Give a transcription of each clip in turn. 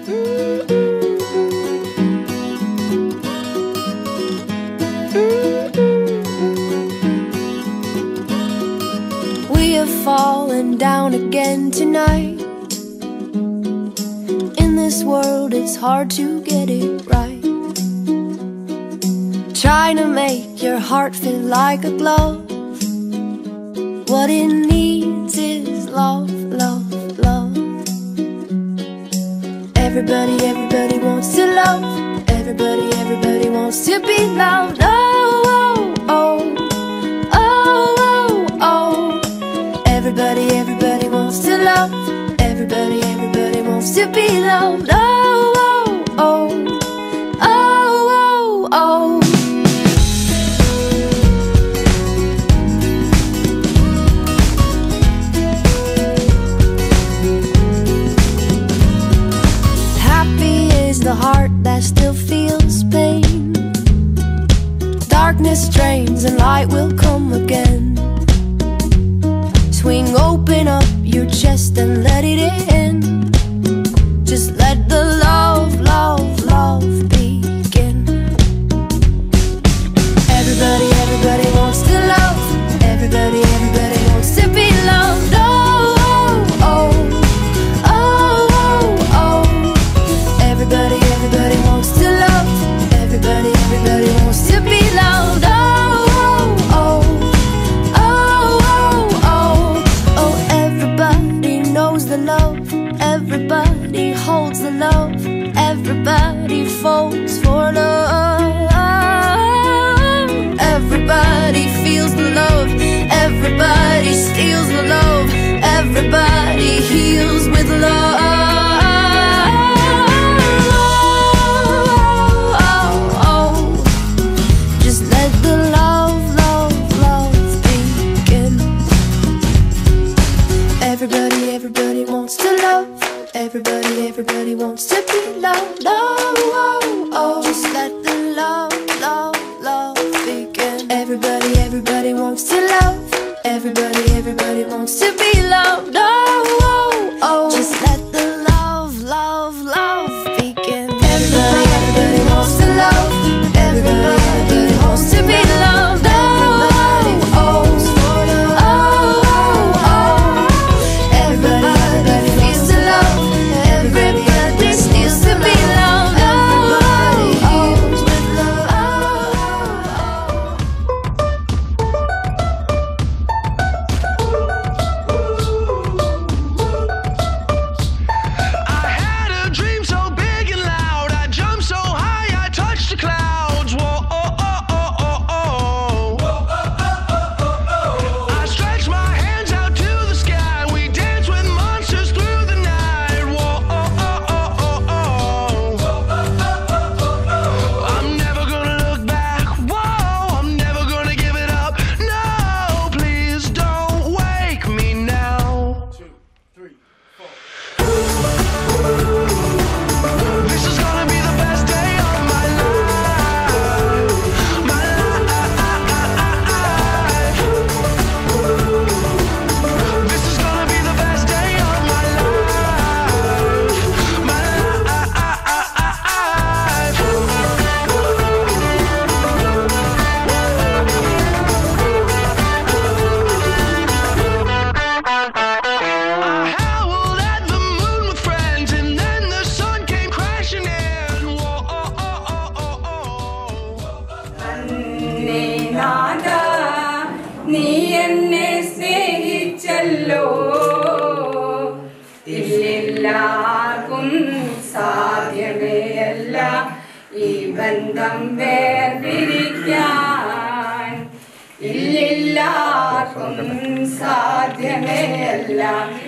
We have fallen down again tonight. In this world, it's hard to get it right. Trying to make your heart feel like a glove. What it needs is love, love, love. Everybody, everybody wants to love. Everybody, everybody wants to be loved. Oh, oh, oh. Oh, oh, oh. Everybody, everybody wants to love. Everybody, everybody wants to be loved. Oh, oh, oh. Oh, oh, oh. Happy is the heart that still feels pain. Darkness drains and light will come again. Swing open up your chest and let it in. Just let the love, love, love begin. Everybody, everybody wants to love. Everybody, everybody wants to be loved. Oh, oh, oh, oh, oh, oh. Everybody, everybody wants to love. Everybody, everybody wants to be loved. Oh, oh, oh, oh, oh, oh. Everybody knows the love. Everybody holds the love. Everybody falls for love. Everybody feels the love. Everybody steals the love. Everybody heals with love. Just let the love, love, love begin. Everybody, everybody wants to love. Everybody, everybody wants to be loved. Oh, oh, oh. Just let the love, love, love begin. Everybody, everybody wants to love. Everybody, everybody wants to be loved. Oh, oh, oh. Just let the love, love, love begin. Everybody, everybody wants to love. Everybody, everybody wants to be loved. Oh, oh, oh, oh, oh. Everybody, everybody feels the love. Everybody steals to be loved. Everybody heals with love. I had a dream so big and loud. I jumped so high, I touched the clouds. Whoa, oh, oh, oh, oh, oh. I stretched my hands out to the sky. We danced with monsters through the night. Whoa, oh, oh, oh, oh, oh. I'm never gonna look back. Whoa, I'm never gonna give it up. No, please don't wake me now. This is gonna be the best day of my life. My life. This is gonna be the best day of my life. My I howled at the moon with friends, and then the sun came crashing in. Whoa, oh, oh, oh, oh, oh. നാഥ നീ എന്നെ സ്നേഹിച്ചല്ലോ ഇല്ലെല്ലാവർക്കും സാധ്യമേ അല്ല ഈ ബന്ധം വേർപിരിക്കാൻ ഇല്ലെല്ലാവർക്കും സാധ്യമേ അല്ല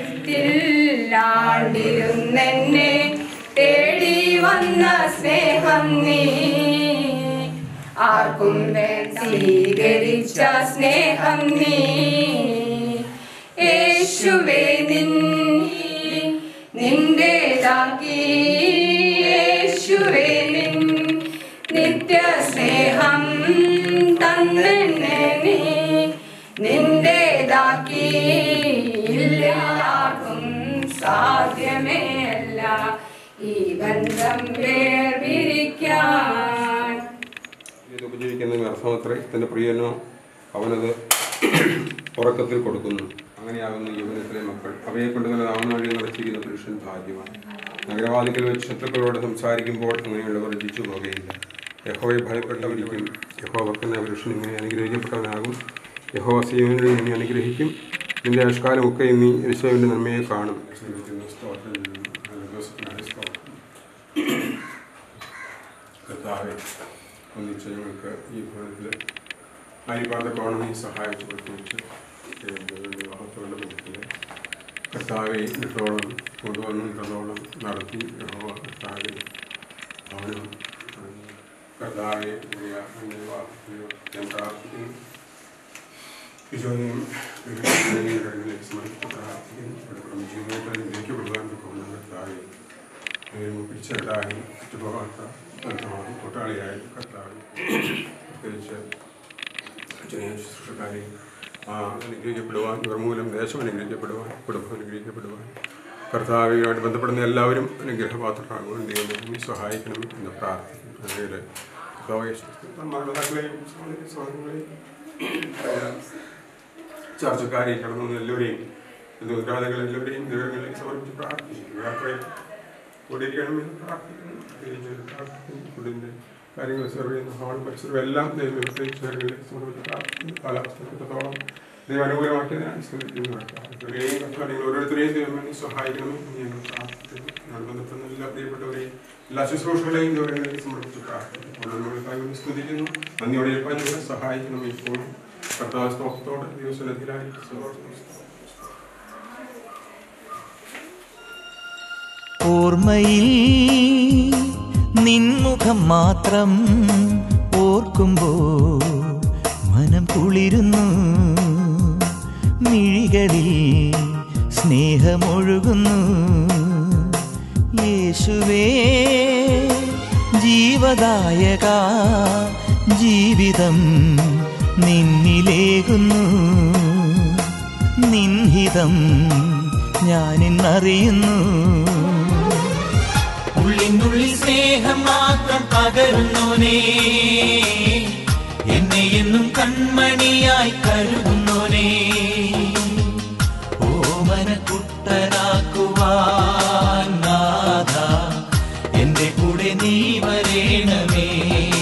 ഇല്ലാണ്ടിരുന്നെന്നെ തേടി വന്ന സ്നേഹം നീ ആർക്കും വേണ്ട സ്വീകരിച്ച സ്നേഹം നീ യേശുവേ നിൻ നിന്റേതാക്കി യേശുവേ നിൻ നിത്യ സ്നേഹം തന്നെ നീ നിന്റേതാക്കി എല്ലാവർക്കും സാധ്യമേ അല്ല ഈ ബന്ധം വേർപിരിക്കാൻ ഇത് ഉപജീവിക്കുന്നതിന് അർത്ഥമത്രേ തൻ്റെ പ്രിയനോ അവനത് ഉറക്കത്തിൽ കൊടുക്കുന്നു അങ്ങനെയാകുന്ന യൗവനത്തിലെ മക്കൾ അവയെ കൊണ്ട് തന്നെ നാമനാഴി നടത്തിയിരിക്കുന്ന പുരുഷൻ ഭാഗ്യമാണ് നഗരവാദികൾ വെച്ച് ശത്രുക്കളോട് സംസാരിക്കുമ്പോൾ അങ്ങനെയുള്ളവർ രചിച്ചു പോകുകയില്ല യഹോയെ ഭയപ്പെട്ടവരിക്കും യഹോ ഭക്തന പുരുഷൻ ഇങ്ങനെ അനുഗ്രഹിക്കപ്പെട്ടവനാകും യഹോ സീവനെ ഇങ്ങനെ അനുഗ്രഹിക്കും നിന്റെ ആഷ്കാലമൊക്കെ നീ യശോവിൻ്റെ നന്മയെ കാണും കർത്താവെ ഒന്നിച്ച് ഞങ്ങൾക്ക് ഈ ഭവനത്തിൽ അരിപാതക്കോണം നീ സഹായിച്ചു പ്രത്യേകിച്ച് വിവാഹത്തോടെ ബന്ധത്തിൽ കർത്താവെ ഇട്ടോളം കൊണ്ടുവന്നു ഇട്ടോളം നടത്തി യഹോവ കർത്താവെ ഭവനം കർത്താവെ പ്രിയ വിവാഹത്തിന് ഞാൻ പ്രാർത്ഥിക്കുന്നു ഈശോയും കരങ്ങളിലേക്ക് സമർപ്പിച്ച് പ്രാർത്ഥിക്കുന്നു ഇവിടെ ജീവിതത്തിൽ അനുഗ്രഹിക്കപ്പെടുവാൻ പോകുന്ന കർത്താവെ പിടിച്ചെടായി ചുറ്റുപോകാത്ത ബന്ധമായി കൂട്ടാളിയായി കർത്താവ് പ്രത്യേകിച്ച് അച്ഛനെയും ശുശ്രൂഷക്കാരെയും ആ അനുഗ്രഹിക്കപ്പെടുവാൻ ഇവർ മൂലം ദേശം അനുഗ്രഹിക്കപ്പെടുവാൻ കുടുംബം അനുഗ്രഹിക്കപ്പെടുവാൻ കർത്താവുമായിട്ട് ബന്ധപ്പെടുന്ന എല്ലാവരും അനുഗ്രഹപാത്രരാകുവാൻ ദൈവം നീ സഹായിക്കണം എന്ന് പ്രാർത്ഥിക്കുന്നു അങ്ങനെ കർത്താവ് മാതാക്കളെയും സഹോദരങ്ങളെയും ചർച്ചക്കാരെയും കടന്നു വന്ന എല്ലാവരെയും ഉത്തരവാദികൾ എല്ലാവരെയും ദൈവങ്ങളിലേക്ക് സമർപ്പിച്ച് പ്രാർത്ഥിക്കുന്നു യാത്രയിൽ കൂടിയിരിക്കണമെന്ന് പ്രാർത്ഥിക്കുന്നു തിരിച്ച് പ്രാർത്ഥിക്കുന്നു ഫുഡിൻ്റെ കാര്യങ്ങൾ സെർവ് ചെയ്യുന്ന ഹാൾ പരിസരം എല്ലാം ദൈവം പ്രത്യേകിച്ച് കാര്യങ്ങളിലേക്ക് സമർപ്പിച്ച് പ്രാർത്ഥിക്കുന്നു കാലാവസ്ഥത്തോളം ദൈവം അനുകൂലമാക്കിയതിനാണ് ശ്രമിക്കുന്നു ഇവരെയും കർത്താവിനെ ഓരോരുത്തരെയും ദൈവം വേണ്ടി സഹായിക്കണമെന്ന് ഞങ്ങൾ പ്രാർത്ഥിക്കുന്നു ഞാൻ ബന്ധപ്പെടുന്ന എല്ലാ പ്രിയപ്പെട്ടവരെയും എല്ലാ ശുശ്രൂഷകളെയും ദൈവങ്ങളിലേക്ക് സമർപ്പിച്ച് പ്രാർത്ഥിക്കുന്നു ഓരോരുത്തർക്കായി സ്തുതിക്കുന്നു നന്ദിയോടെ ഞങ്ങളെ സഹായിക്കണം ഇപ്പോൾ കർത്താവ് സ്തോത്രത്തോടെ ദൈവസന്നിധിയിലായി ഓർമ്മയിൽ നിൻമുഖം മാത്രം ഓർക്കുമ്പോൾ മനം കുളിരുന്നു മിഴികളിൽ സ്നേഹമൊഴുകുന്നു യേശുവേ ജീവദായക ജീവിതം നിന്നിലേകുന്നു നിൻഹിതം ഞാനിന്നറിയുന്നു ഉള്ളിനുള്ളിൽ സ്നേഹം മാത്രം പകരുന്നോനേ എന്നെ എന്നും കൺമണിയായി കരുതുന്നോനേ ഓമനക്കുട്ടനാക്കുവാൻ നാഥ എന്റെ കൂടെ നീ വരേണമേ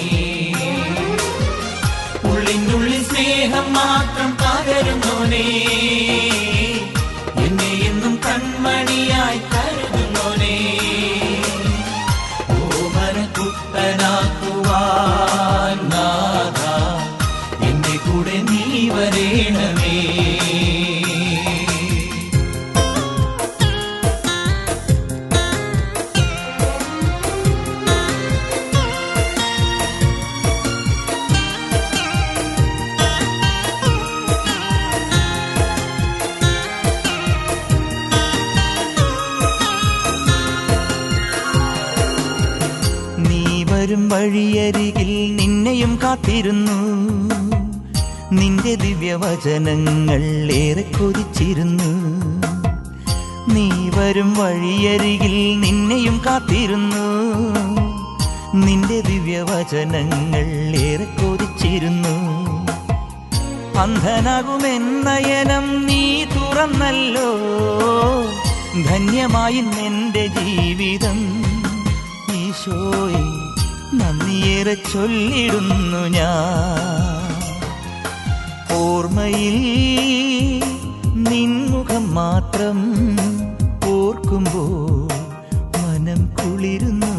ഉള്ളിനുള്ളിൽ സ്നേഹം മാത്രം പകരുന്നോനേ എന്നെ എന്നും കൺമണിയായി കരുതുന്നോനേ ഓമനക്കുട്ടനാക്കുവാൻ നാഥ എന്റെ കൂടെ നീ വരേണമേ നീ വരും വഴിയരികിൽ നിന്നെയും കാത്തിരുന്നു നിന്റെ ദിവ്യവചനങ്ങൾ ഏറെ കൊതിച്ചിരുന്നു നീ വരും വഴിയരികിൽ നിന്നെയും കാത്തിരുന്നു നിന്റെ ദിവ്യവചനങ്ങൾ ഏറെ കൊതിച്ചിരുന്നു അന്ധനാകുമെന്നയനം നീ തുറന്നല്ലോ ധന്യമായി നിന്റെ ജീവിതം ഈശോയെ നന്ദിയേറെ ചൊല്ലിടുന്നു ഞാൻ ഓർമ്മയിൽ നിൻമുഖം മാത്രം ഓർക്കുമ്പോൾ മനം കുളിരുന്നു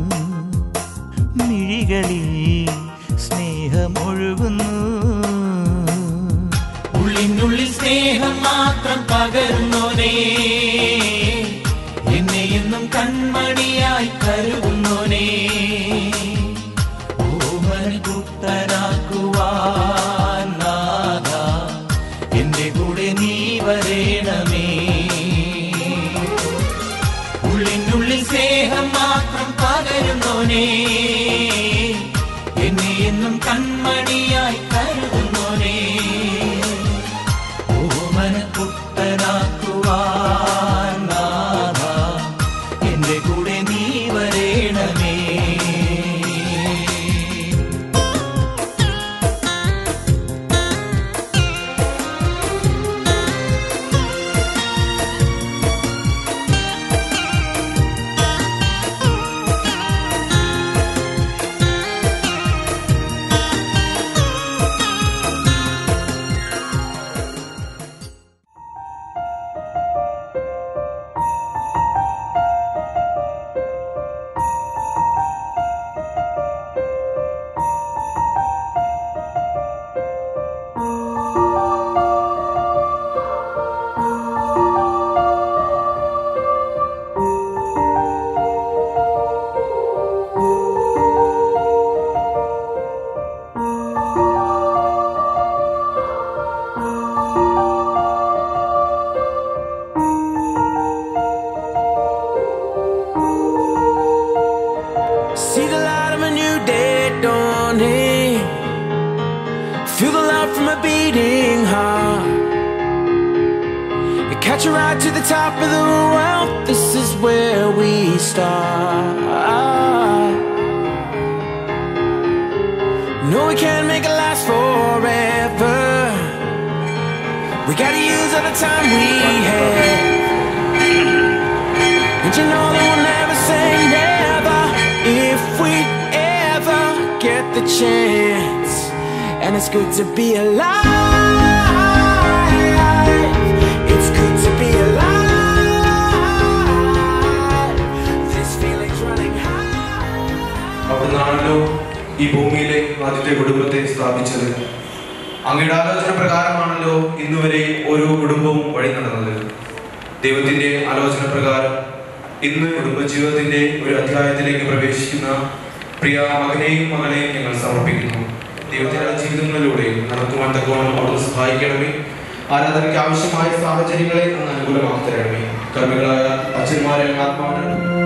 മിഴികളിൽ സ്നേഹമൊഴുകുന്നു ഉള്ളിനുള്ളിൽ സ്നേഹം മാത്രം പകരുന്നോനേ എന്നെ എന്നും കൺമണിയായി കരുതുന്നോനേ ഓമനക്കുട്ടനാക്കുവാൻ നാഥ എന്റെ കൂടെ നീ വരേണമേ ഉള്ളിനുള്ളിൽ സ്നേഹം മാത്രം പകരുന്നോനേ എന്നെ എന്നും കൺമണിയായി കരുതുന്നോനേ ഓമനക്കുട്ടനാക്കുവാൻ നാഥ എന്റെ കൂടെ നീ beating heart. And catch a ride to the top of the world. This is where we start. No, we can't make it last forever. We gotta use all the time we have. And you know that we'll never say never if we ever get the chance. And it's good to be alive. It's good to be alive. This feeling's running high. അവിടുന്നാണല്ലോ ഈ ഭൂമിയിലെ ആദ്യത്തെ കുടുംബത്തെ സ്ഥാപിച്ചത് അങ്ങയുടെ ആലോചന പ്രകാരമാണല്ലോ ഇന്നുവരെ ഓരോ കുടുംബവും വഴി നടന്നത് ദൈവത്തിന്റെ ആലോചന പ്രകാരം ഇന്ന് കുടുംബജീവിതത്തിന്റെ ഒരു അധ്യായത്തിലേക്ക് പ്രവേശിക്കുന്ന പ്രിയ മകനെയും മകളെയും ഞങ്ങൾ സമർപ്പിക്കുന്നു ദൈവത്തിന്റെ ജീവിതങ്ങളിലൂടെ നടത്തുവാൻ തക്കവണ്ണം അവിടുന്ന് സഹായിക്കണമേ ആരാധനയ്ക്ക് ആവശ്യമായ സാഹചര്യങ്ങളെ അങ്ങ് അനുകൂലമാക്കി തരണമേ കർമ്മികളായ അച്ഛന്മാരെ ആത്മാവ്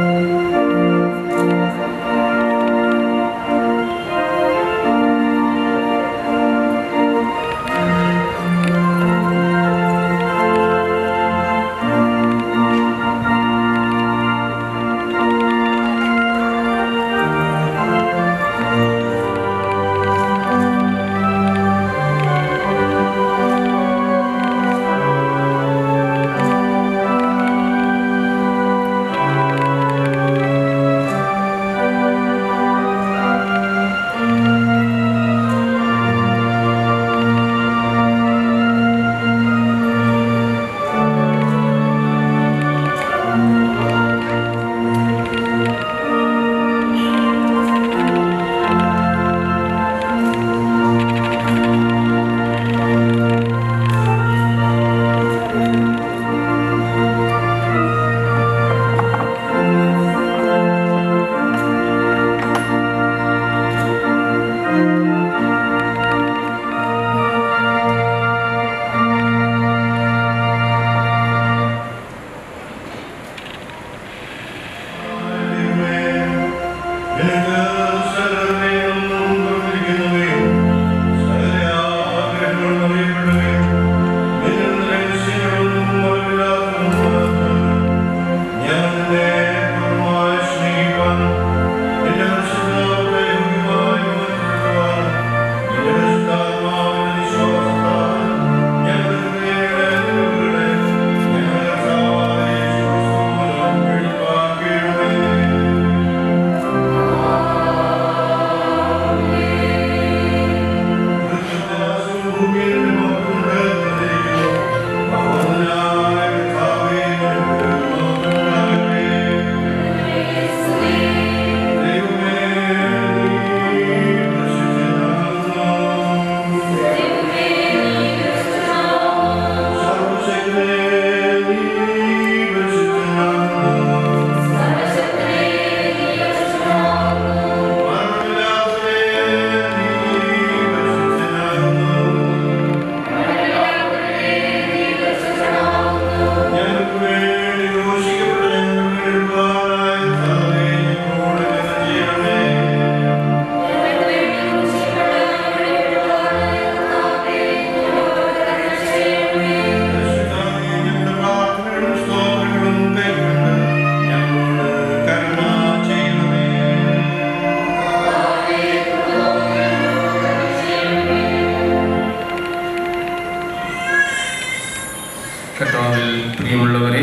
കർത്താവിൽ പ്രിയമുള്ളവരെ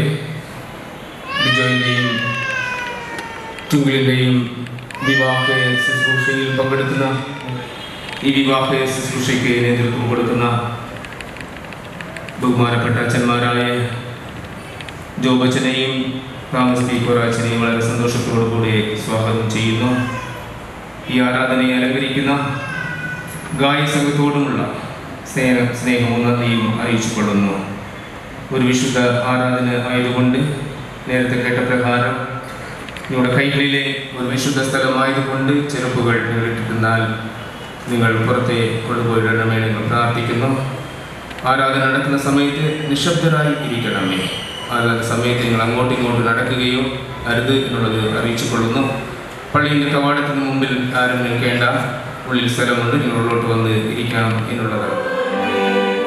ബിജോയിൻ്റെയും ട്വിങ്കിളിൻ്റെയും വിവാഹ ശുശ്രൂഷയിൽ പങ്കെടുക്കുന്ന ഈ വിവാഹ ശുശ്രൂഷയ്ക്ക് നേതൃത്വം കൊടുക്കുന്ന ബഹുമാനപ്പെട്ട അച്ഛന്മാരായ ജോബച്ചനെയും താമസ് പി കൊറാച്ചനെയും വളരെ സന്തോഷത്തോടു കൂടി സ്വാഗതം ചെയ്യുന്നു ഈ ആരാധനയെ അലങ്കരിക്കുന്ന ഗായ സംഘത്തോടുമുള്ള സ്നേഹ സ്നേഹവും നന്ദിയും അറിയിച്ചുകൊള്ളുന്നു ഒരു വിശുദ്ധ ആരാധന ആയതുകൊണ്ട് നേരത്തെ കേട്ട പ്രകാരം നിങ്ങളുടെ കൈകളിലെ ഒരു വിശുദ്ധ സ്ഥലമായതുകൊണ്ട് ചെരുപ്പുകൾ നിങ്ങൾ ഇട്ടിരുന്നാൽ നിങ്ങൾ പുറത്തെ കൊണ്ടുപോയിടണമേ എന്ന് പ്രാർത്ഥിക്കുന്നു ആരാധന നടക്കുന്ന സമയത്ത് നിശബ്ദരായി ഇരിക്കണമേ ആരാധന സമയത്ത് നിങ്ങൾ അങ്ങോട്ടും ഇങ്ങോട്ടും നടക്കുകയോ അരുത് എന്നുള്ളത് അറിയിച്ചു കൊള്ളുന്നു പള്ളിയുടെ കവാടത്തിന് മുമ്പിൽ ആരും നിൽക്കേണ്ട ഉള്ളിൽ സ്ഥലമുണ്ട് നിങ്ങൾ ഉള്ളോട്ട് വന്ന് ഇരിക്കാം എന്നുള്ളതാണ്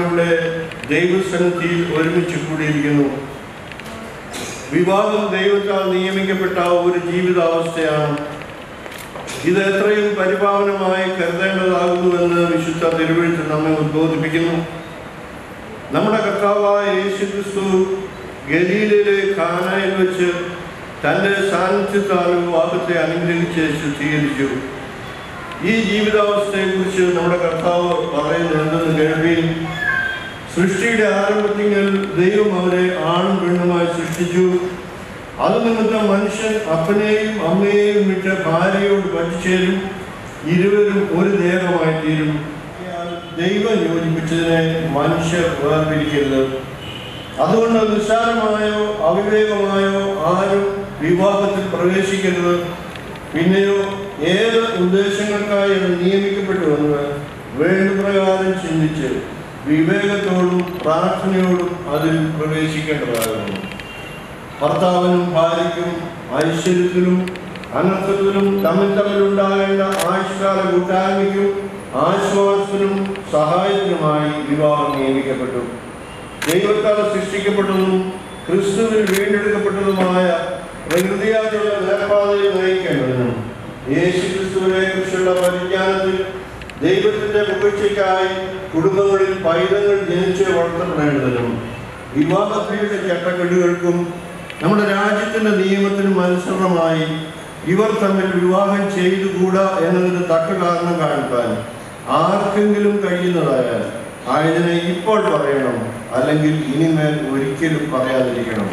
ഇവിടെ ദൈവസന്നിധിയിൽ ഒരുമിച്ച് കൂടിയിരിക്കുന്നു വിവാഹം ദൈവത്താൽ നിയമിക്കപ്പെട്ട ഒരു ജീവിതാവസ്ഥയാണ് ഇത് എത്രയും പരിപാവനമായി കരുതേണ്ടതാകുന്നുവെന്ന് വിശുദ്ധ തിരുവഴുത്ത് നമ്മെ ഉദ്ബോധിപ്പിക്കുന്നു നമ്മുടെ കർത്താവായ യേശു ക്രിസ്തു ഗലീലയിലെ കാനായിൽ വെച്ച് തൻ്റെ സാന്നിധ്യത്താൽ വിവാഹത്തെ അനുഗ്രഹിച്ച് ശുദ്ധീകരിച്ചു ഈ ജീവിതാവസ്ഥയെക്കുറിച്ച് നമ്മുടെ കർത്താവ് പറയുന്നത് എന്തെന്ന് കേൾവീൻ സൃഷ്ടിയുടെ ആരംഭത്തിൽ ദൈവം അവരെ ആണും പെണ്ണുമായി സൃഷ്ടിച്ചു അത് നിമിത്തം മനുഷ്യൻ അപ്പനെയും അമ്മയെയും വിട്ട് ഭാര്യയോട് പറ്റിച്ചേരും ഇരുവരും ഒരു ദേഹമായി തീരും ദൈവം യോജിപ്പിച്ചതിനെ മനുഷ്യർ വേർപിരിക്കരുത് അതുകൊണ്ട് നിസ്സാരമായോ അവിവേകമായോ ആരും വിവാഹത്തിൽ പ്രവേശിക്കരുത് പിന്നെയോ ഏത് ഉദ്ദേശങ്ങൾക്കായി അത് നിയമിക്കപ്പെട്ടുവെന്ന് വേണ്ടുപ്രകാരം ചിന്തിച്ച് വിവേകത്തോടും പ്രാർത്ഥനയോടും അതിൽ പ്രവേശിക്കേണ്ടതാകുന്നു ഭർത്താവിനും ഭാര്യയ്ക്കും ഐശ്വര്യത്തിലും അനർത്ഥത്തിലും തമ്മിൽ തമ്മിലുണ്ടാകേണ്ട ആയുഷ്കാല കൂട്ടായ്മയ്ക്കും ആശ്വാസത്തിനും സഹായത്തിനുമായി വിവാഹം നിയമിക്കപ്പെട്ടു ദൈവത്താൽ സൃഷ്ടിക്കപ്പെട്ടതും ക്രിസ്തുവിൽ വീണ്ടെടുക്കപ്പെട്ടതുമായ പ്രകൃതിയാലുള്ള നിലപാതയിൽ നയിക്കേണ്ടതിനും യേശു ക്രിസ്തുവിനെ കുറിച്ചുള്ള പരിജ്ഞാനത്തിൽ ദൈവത്തിന്റെ പുകഴ്ചയ്ക്കായി കുടുംബങ്ങളിൽ പൈതങ്ങൾ ജനിച്ച് വളർത്തപ്പെടേണ്ടതിനും വിവാഹത്തിന്റെ ചട്ടക്കെട്ടുകൾക്കും നമ്മുടെ രാജ്യത്തിന്റെ നിയമത്തിനും അനുസരണമായി ഇവർ തമ്മിൽ വിവാഹം ചെയ്തുകൂടാ എന്നതിന് തക്ക കാരണം കാണിക്കാൻ ആർക്കെങ്കിലും കഴിയുന്നതായാൽ ആയതിനെ ഇപ്പോൾ പറയണം അല്ലെങ്കിൽ ഇനിമേൽ ഒരിക്കലും പറയാതിരിക്കണം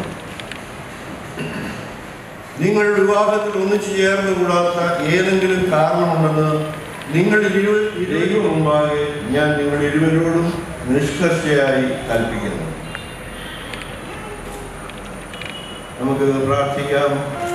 നിങ്ങൾ വിവാഹത്തിൽ ഒന്നിച്ചു ചേർന്ന് കൂടാത്ത ഏതെങ്കിലും കാരണമുണ്ടെന്ന് നിങ്ങൾ ഇരുവ ദൈവം മുമ്പാകെ ഞാൻ നിങ്ങൾ ഇരുവരോടും നിഷ്കർഷയായി കൽപ്പിക്കുന്നു നമുക്ക് പ്രാർത്ഥിക്കാം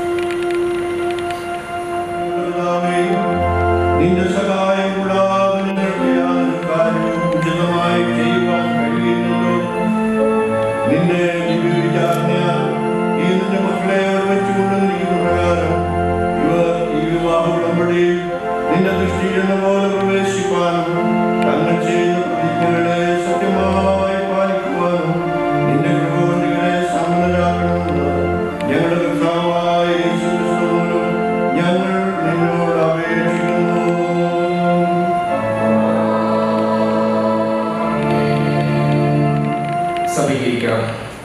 കർത്താവേ, നിന്റെ സഹായം കൂടാതെ നിങ്ങൾക്ക് യാതൊരു കാര്യവും ഉചിതമായി ചെയ്യുവാൻ കഴിയുന്നുണ്ടോ നിന്റെ ദിവ്യവിചാരണയാൽ ഈ നിന്റെ മക്കളെ ഒരുമിച്ച് കൊണ്ടുവന്നിരിക്കുന്ന പ്രകാരം ഇവർ ഈ വിവാഹ ഉടമ്പടിയിൽ നിന്റെ ദൃഷ്ടിയിൽ എന്ന പോലെ പ്രവേശിപ്പാനും തങ്ങൾ ചെയ്യുന്ന പ്രതിജ്ഞകളെ സത്യമായി പാലിക്കുവാനും നിന്റെ കൃപകൊണ്ടികളെ സമ്മതരാക്കണമെന്ന് ഞങ്ങളുടെ കർത്താവായ യേശു ക്രിസ്തു മൂലം ഞങ്ങൾ നിന്നോട് അപേക്ഷിക്കുന്നു സമീകരിക്കാം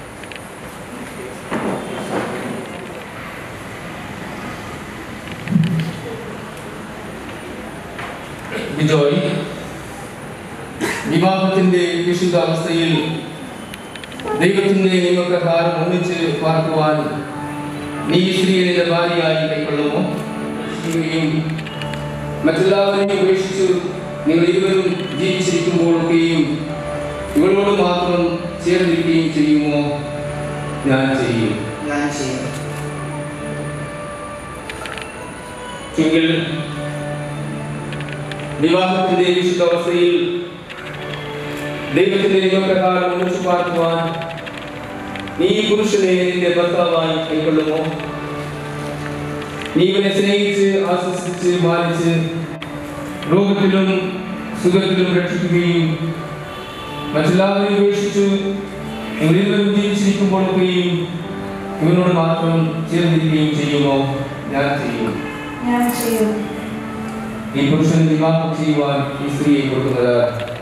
ബിജോയ് വിവാഹത്തിന്റെ വിശുദ്ധാവസ്ഥയിൽ ദൈവത്തിന്റെ നിയമപ്രകാരം ഒന്നിച്ച് പാർക്കുവാൻ നീ ഈ സ്ത്രീയെ നിന്റെ ഭാര്യയായി കൈക്കൊള്ളുമോ ചെയ്യുകയും മറ്റെല്ലാവരെയും ഉപേക്ഷിച്ച് നിങ്ങൾ ഇരുവരും ജീവിച്ചിരിക്കുമ്പോഴൊക്കെയും ഇവളോട് മാത്രം ചേർന്നിരിക്കുകയും ചെയ്യുമോ ഞാൻ ചെയ്യും ഞാൻ ചെയ്യും എങ്കിൽ വിവാഹത്തിന്റെ വിശുദ്ധാവസ്ഥയിൽ ദൈവത്തിന്റെ നിയമപ്രകാരം ഒന്നിച്ചു പാർക്കുവാൻ നീ ഈ പുരുഷനെ നിന്റെ ഭർത്താവായി കൈക്കൊള്ളുമോ നീ ഇവനെ സ്നേഹിച്ച് ആശ്വസിച്ച് മാനിച്ച് രോഗത്തിലും സുഖത്തിലും രക്ഷിക്കുകയും മറ്റെല്ലാവരെയും ഉപേക്ഷിച്ച് ഇവരിലും ജീവിച്ചിരിക്കുമ്പോഴൊക്കെയും ഇവനോട് മാത്രം ചേർന്നിരിക്കുകയും ചെയ്യുമോ ഞാൻ ചെയ്യും ഞാൻ ചെയ്യും ഈ പുരുഷൻ വിവാഹം ചെയ്യുവാൻ ഈ സ്ത്രീയെ കൊടുക്കുന്നത്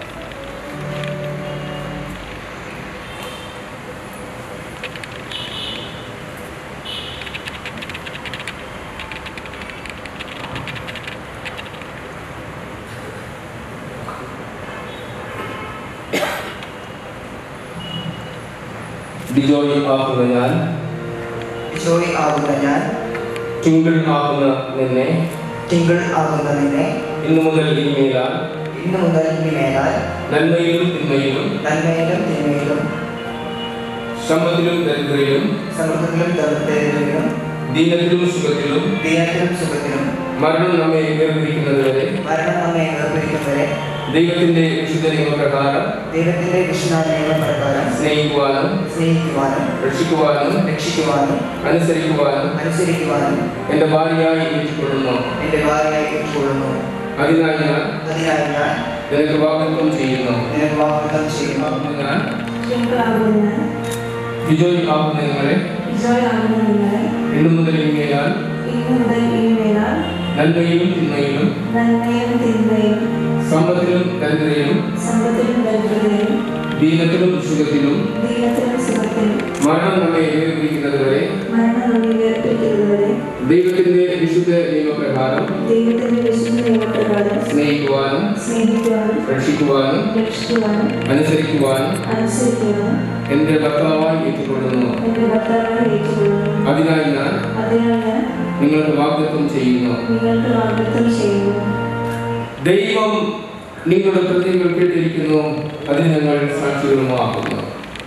ബിജോയ് ആകുന്ന ഞാൻ ജോയ് ആകുന്ന ഞാൻ തിങ്കൾ ആകുന്ന നിന്നെ തിങ്കൾ ആകുന്ന നിന്നെ ഇന്നു മുതൽ ഇനിമേലാൽ ഇന്നു മുതൽ ഇനി മേലാൽ നന്മയിലും തിന്മയിലും നന്മയിലും തിന്മയിലും ശ്രമത്തിലും ദരിദ്രയിലും സമൃദ്ധിയിലും ദരിദ്രയിലും ദീനത്തിലും സുഖത്തിലും ദീനത്തിലും സുഖത്തിലും മരണം നമ്മെ വേർതിരിക്കുന്നത് വരെ മരണം നമ്മെ വേർപിരിക്കുന്നവരെ ദൈവത്തിന്റെ വിശുദ്ധ നിയമപ്രകാരം ദൈവത്തിന്റെ വിഷ്ണു പ്രകാരം സ്നേഹിക്കുവാനും സ്നേഹിക്കുവാനും രക്ഷിക്കുവാനും രക്ഷിക്കുവാനും അനുസരിക്കുവാനും അനുസരിക്കുവാനും എന്റെ ഭാര്യയായി ഏറ്റുകൊള്ളുന്നു എന്റെ ഭാര്യയായി ഏറ്റുകൊള്ളുന്നു അതിനായി ഞാൻ അതിനായി ഞാൻ നിനക്ക് വാഗ്ദത്വം ചെയ്യുന്നു നിനക്ക് വാഗ്ദത്തം ചെയ്യുന്നു ഞാൻ ശൃംഖലാകുന്ന ഞാൻ ബിജോയ് ആകുന്ന നിങ്ങളെ വിജയമാകുന്ന നിങ്ങളെ ഇന്നു മുതൽ ഇങ്ങയാൽ ഇന്നു മുതൽ ഇനിമേലാൽ നന്മയിലും തിന്മയിലും നന്മയും തിന്മയും സമ്പത്തിലും ദരിദ്രയിലും സമ്പത്തിലും ദരിദ്രതയും ദീനത്തിലും സുഖത്തിലും ദീനത്തിലും സുഖത്തിലും മരണം നമ്മെ ഏർപ്പിക്കുന്നത് വരെ മരണം നമ്മെ വേർപിരിക്കുന്നവരെ ദൈവത്തിന്റെ വിശുദ്ധ നിയമപ്രകാരം ദൈവത്തിന്റെ വിശുദ്ധ നിയമപ്രകാരം സ്നേഹിക്കുവാനും സ്നേഹിക്കുവാനും രക്ഷിക്കുവാനും രക്ഷിക്കുവാനും അനുസരിക്കുവാനും അനുസരിക്കുവാനും എന്റെ ഭർത്താവായി ഏറ്റുകൊള്ളുന്നു എന്റെ ഭർത്താവിനെ ഏറ്റുകൊള്ളുന്നു അതിനാൽ ഞാൻ അതിനാൽ ഞാൻ നിങ്ങൾക്ക് വാഗ്ദത്വം ചെയ്യുന്നു നിങ്ങൾക്ക് വാഗ്ദത്തം ചെയ്യുന്നു ദൈവം നിങ്ങളുടെ പ്രതികൾ കേട്ടിരിക്കുന്നു അതിന് ഞങ്ങൾ സാക്ഷികളുമാകുന്നു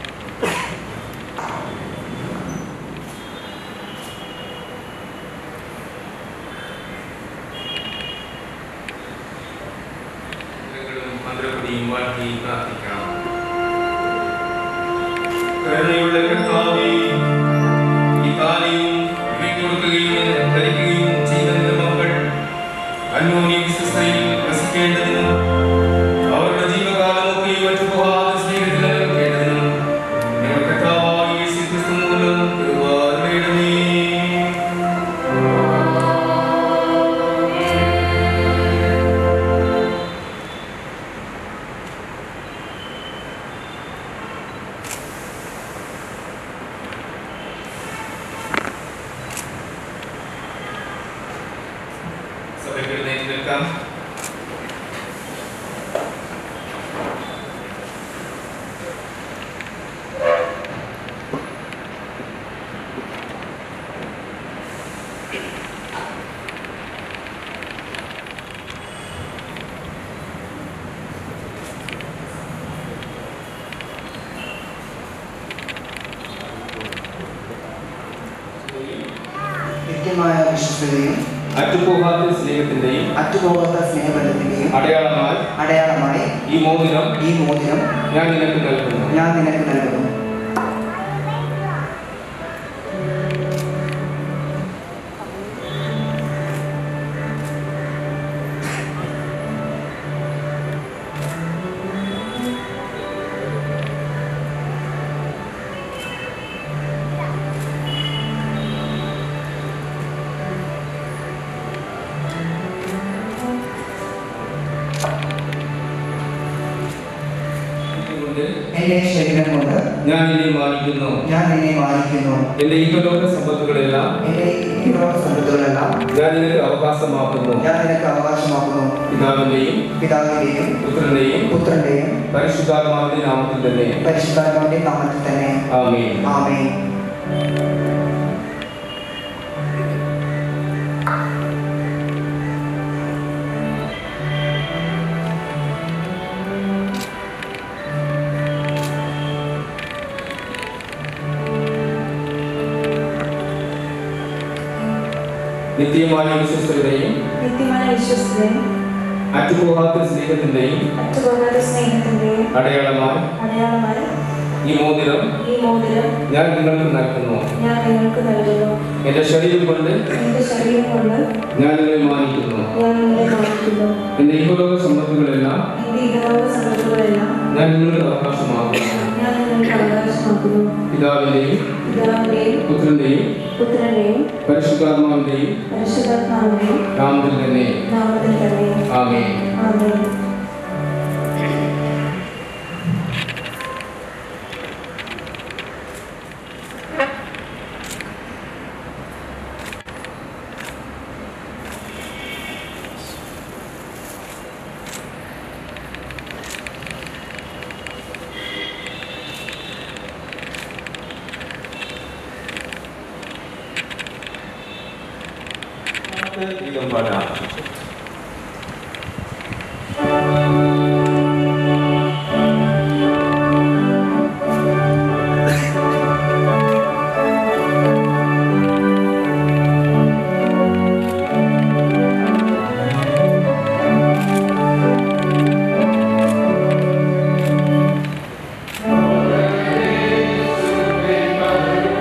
കരുണയുള്ള കർത്താവേ, ഈ കാലയും ഇവയ്ക്ക് കൊടുക്കുകയും ധരിക്കുകയും ചെയ്ത നിന്റെ മക്കൾ അന്യോന്യ വിശ്വസ്തയിൽ വസിക്കേണ്ടതിനും അവരുടെ ജീവകാലമൊക്കെ മറ്റു പോകാതെ സ്നേഹത്തിൽ നിലനിൽക്കേണ്ടതിനും ഞങ്ങളുടെ കർത്താവായ യേശു ക്രിസ്തു മൂലം കൃപ നേടണമേ. സഭയ്ക്ക് എഴുന്നേറ്റ് നിൽക്കാം നിത്യമായ വിശ്വസ്തതയും അറ്റുപോകാത്ത സ്നേഹത്തിന്റെയും അറ്റുപോകാത്ത സ്നേഹബന്ധത്തിന്റെയും അടയാളമായി അടയാളമായി ഈ മോതിരം ഈ മോതിരം ഞാൻ നിനക്ക് നൽകുന്നു ഞാൻ നിനക്ക് നൽകുന്നു ഇതുകൊണ്ട് എന്റെ ശരീരം കൊണ്ട് ഞാൻ നിന്നെ മാനിക്കുന്നു ഞാൻ നിന്നെ മാനിക്കുന്നു എന്റെ ഇഹലോക സമ്പത്തുകളെല്ലാം എന്റെ ഈ ലോക സമ്പത്തുകളെല്ലാം ഞാൻ നിനക്ക് അവകാശമാക്കുന്നു ഞാൻ നിനക്ക് അവകാശമാക്കുന്നു പിതാവിന്റെയും പിതാവിന്റെയും പുത്രന്റെയും പുത്രന്റെയും പരിശുദ്ധാത്മാവിന്റെ നാമത്തിൽ തന്നെ പരിശുദ്ധാത്മാവിന്റെ നാമത്തിൽ തന്നെ ആമേൻ ആമേൻ നിത്യമായ വിശ്വസ്തയുടെയും നിത്യമായ വിശ്വസ്തയും അറ്റുപോകാത്ത സ്നേഹത്തിന്റെയും അറ്റുപോകാത്ത സ്നേഹത്തിന്റെയും അടയാളമായി അടയാളമായി ഈ മോതിരം ഈ മോതിരം ഞാൻ നിങ്ങൾക്ക് നൽകുന്നു ഞാൻ നിങ്ങൾക്ക് നൽകുന്നു എന്റെ ശരീരം കൊണ്ട് എന്റെ ശരീരം കൊണ്ട് ഞാൻ നിങ്ങളെ മാനിക്കുന്നു ഞാൻ നിങ്ങളെ മാനിക്കുന്നു എന്റെ ഇഹലോക സമ്പത്തുകളെല്ലാം എന്റെ ഇഹലോക സമ്പത്തുകളെല്ലാം ഞാൻ നിങ്ങൾക്ക് അവകാശമാക്കുന്നു ഞാൻ നിങ്ങൾക്ക് അവകാശമാക്കുന്നു പിതാവിന്റെയും പിതാവിന്റെയും പുത്രന്റെയും പുത്രന്റെയും പരിശുദ്ധാത്മാവിന്റെയും പരിശുദ്ധാത്മാവിന്റെയും നാമത്തിൽ തന്നെ നാമത്തിൽ തന്നെ ആമേൻ ആമേൻ ഗീതം പാടാം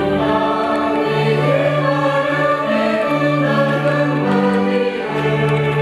Thank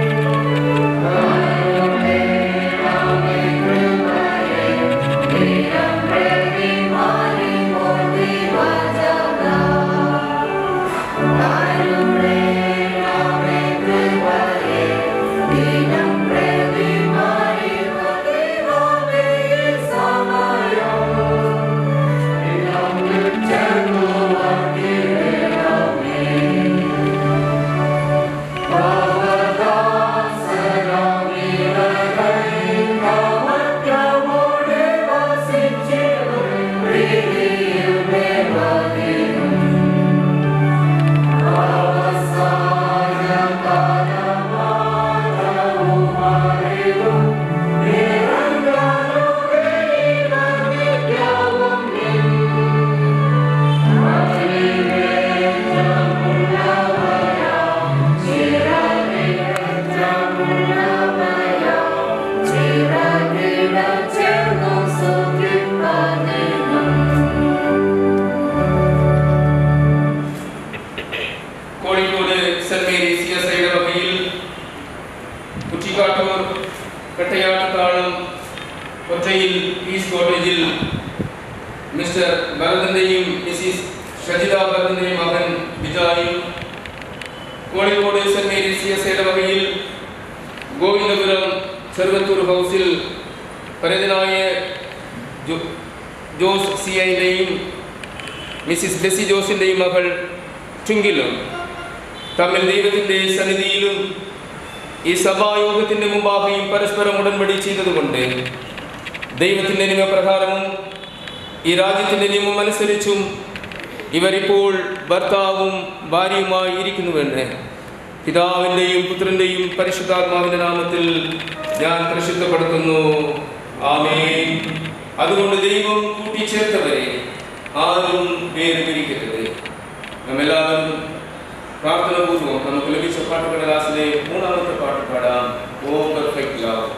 കോളേജിൽ മിസ്റ്റർ ഭരതന്റെയും മിസ്സിസ് ഷജിത ഭരതന്റെയും മകൻ വിജായും Kozhikode saint Mary's C S ഇടവകയിൽ ഗോവിന്ദപുരം ചെറുവത്തൂർ ഹൗസിൽ പരതനായ ജോ- ജോസ് സി ഐൻ്റെയും മിസ്സിസ് ബെസി ജോസിൻ്റെയും മകൾ ട്വിങ്കിലും തമ്മിൽ ദൈവത്തിൻ്റെ സന്നിധിയിലും ഈ സഭായോഗത്തിൻ്റെ മുമ്പാകെയും പരസ്പരം ഉടൻപടി ചെയ്തതുകൊണ്ട് ദൈവത്തിൻ്റെ നിയമപ്രകാരവും ഈ രാജ്യത്തിൻ്റെ നിയമം അനുസരിച്ചും ഇവരിപ്പോൾ ഭർത്താവും ഭാര്യയുമായി ഇരിക്കുന്നുവെന്ന് പിതാവിൻ്റെയും പുത്രൻ്റെയും പരിശുദ്ധാത്മാവിൻ്റെ നാമത്തിൽ ഞാൻ പ്രസിദ്ധപ്പെടുത്തുന്നു ആമേൻ അതുകൊണ്ട് ദൈവം കൂട്ടിച്ചേർത്തവരെ ആരും വേർപിരിക്കരുത് നമ്മെല്ലാവരും പ്രാർത്ഥനാപൂർവ്വം നമുക്ക് ലഭിച്ച പാട്ടുകടലാസിലെ മൂന്നാമത്തെ പാട്ട് പാടാം ഓ പെർഫെക്റ്റ് ലവ്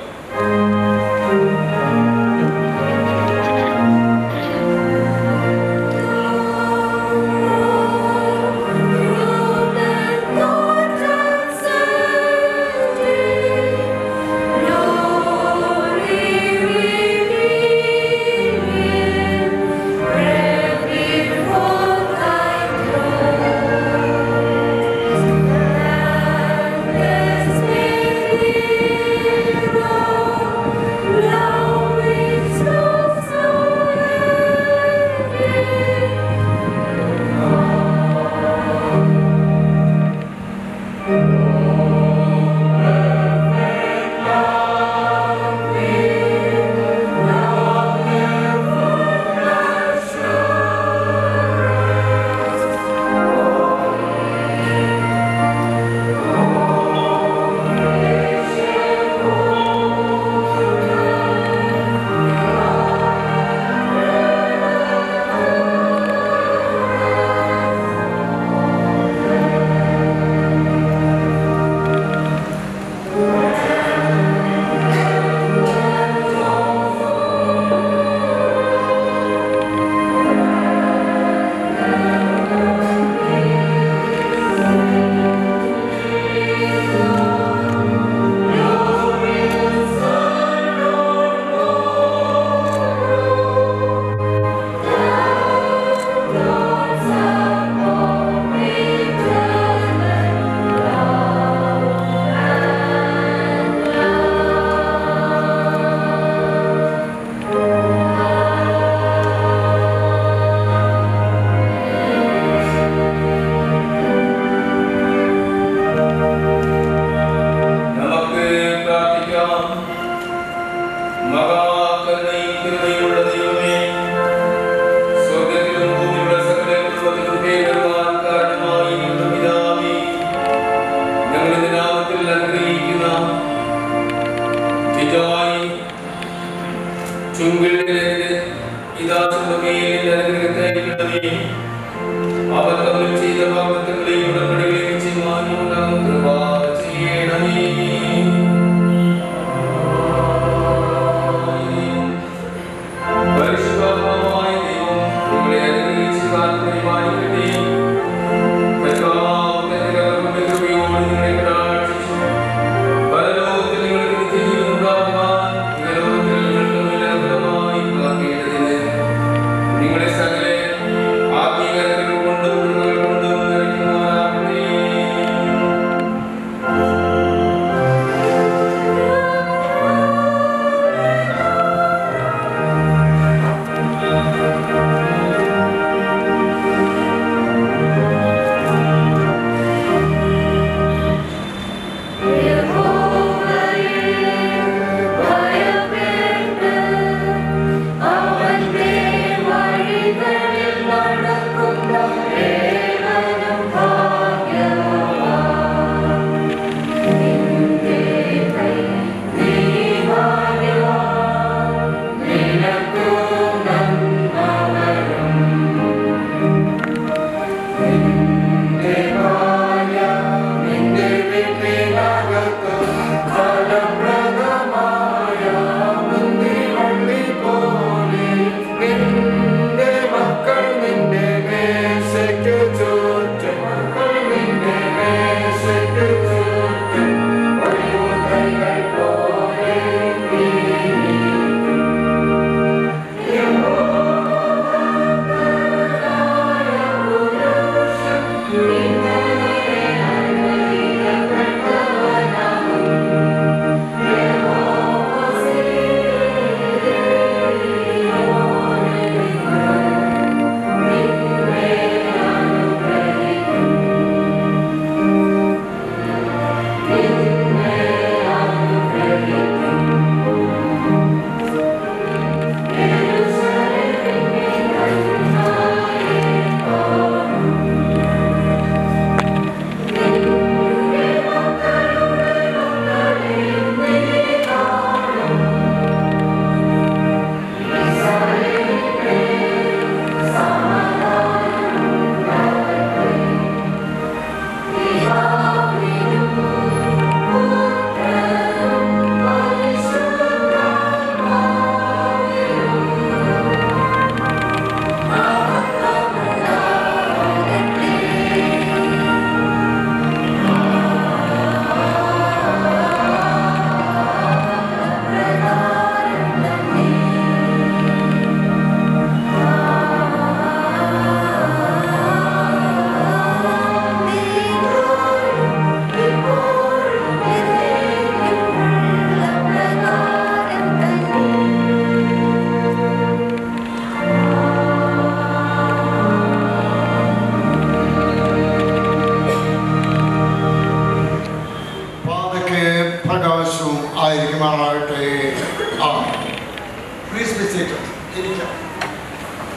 നമുക്ക് പ്രാർത്ഥിക്കാം മഹാകരുണയും കരുണയുള്ള ദൈവമേ സ്വർഗ്ഗത്തിലും ഭൂമിയിലുള്ള സകല കുടുംബത്തിലും പേരുവാൻ കാരണമായി ഞങ്ങളുടെ പിതാവേ ഞങ്ങളുടെ നാമത്തിൽ അനുഗ്രഹിക്കുന്ന പിതായി ചുങ്കിളിലെ ഇതാസുള്ള മേലിൽ അനുഗ്രഹത്തെ അയക്കണമേ അവർ തമ്മിൽ ചെയ്ത വാഗ്ദത്തങ്ങളെയും ഉടമ്പടികളെയും ചെയ്യുവാനും നമുക്ക് കൃപ ചെയ്യണമേ പരിശുദ്ധാത്മാവായ ദൈവം നിങ്ങളെ അനുഗ്രഹിച്ച് താല്പര്യമായിരിക്കട്ടെ കർത്താവ് തന്റെ കരുണയുടെ കൃപയോട് നിങ്ങളെ കടാക്ഷിച്ചു പരലോകത്തിൽ നിങ്ങൾക്ക് നിത്യജീവൻ ഉണ്ടാകുവാൻ ഇഹലോകത്തിൽ നിങ്ങൾക്ക് നിരന്തരമായി കാക്കേണ്ടതിന് നിങ്ങളെ സകല ആത്മീയകരങ്ങൾ കൊണ്ടും കൃപകൾ കൊണ്ടും നിറയ്ക്കുമാറാകട്ടെ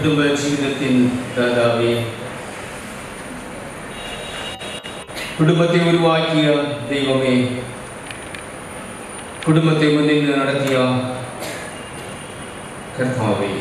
കുടുംബ ജീവിതത്തിൻ ദാതാവേ കുടുംബത്തെ ഉരുവാക്കിയ ദൈവമേ കുടുംബത്തെ മുന്നിൽ നിന്ന് നടത്തിയ കർത്താവേ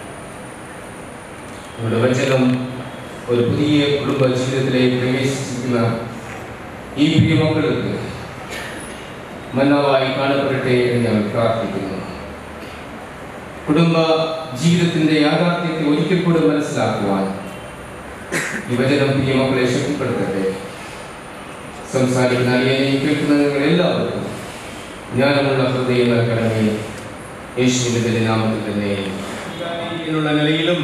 നമ്മുടെ വചനം ഒരു പുതിയ കുടുംബ ജീവിതത്തിലേക്ക് പ്രവേശിച്ചിരിക്കുന്ന ഈ പ്രിയ മക്കൾക്ക് മന്നാവായി കാണപ്പെടട്ടെ എന്ന് ഞാൻ പ്രാർത്ഥിക്കുന്നു കുടുംബ ജീവിതത്തിന്റെ യാഥാർത്ഥ്യത്തെ ഒരിക്കൽ കൂടെ മനസ്സിലാക്കുവാൻ ഈ വചനം പ്രിയ മക്കളെ ശക്തിപ്പെടുത്തട്ടെ സംസാരിക്കുന്ന അലിയനെയും കേൾക്കുന്ന നിങ്ങൾ എല്ലാവർക്കും ജ്ഞാനമുള്ള ഹൃദയം നൽകണമേ യേശുവിന്റെ നാമത്തിൽ തന്നെ എന്നുള്ള നിലയിലും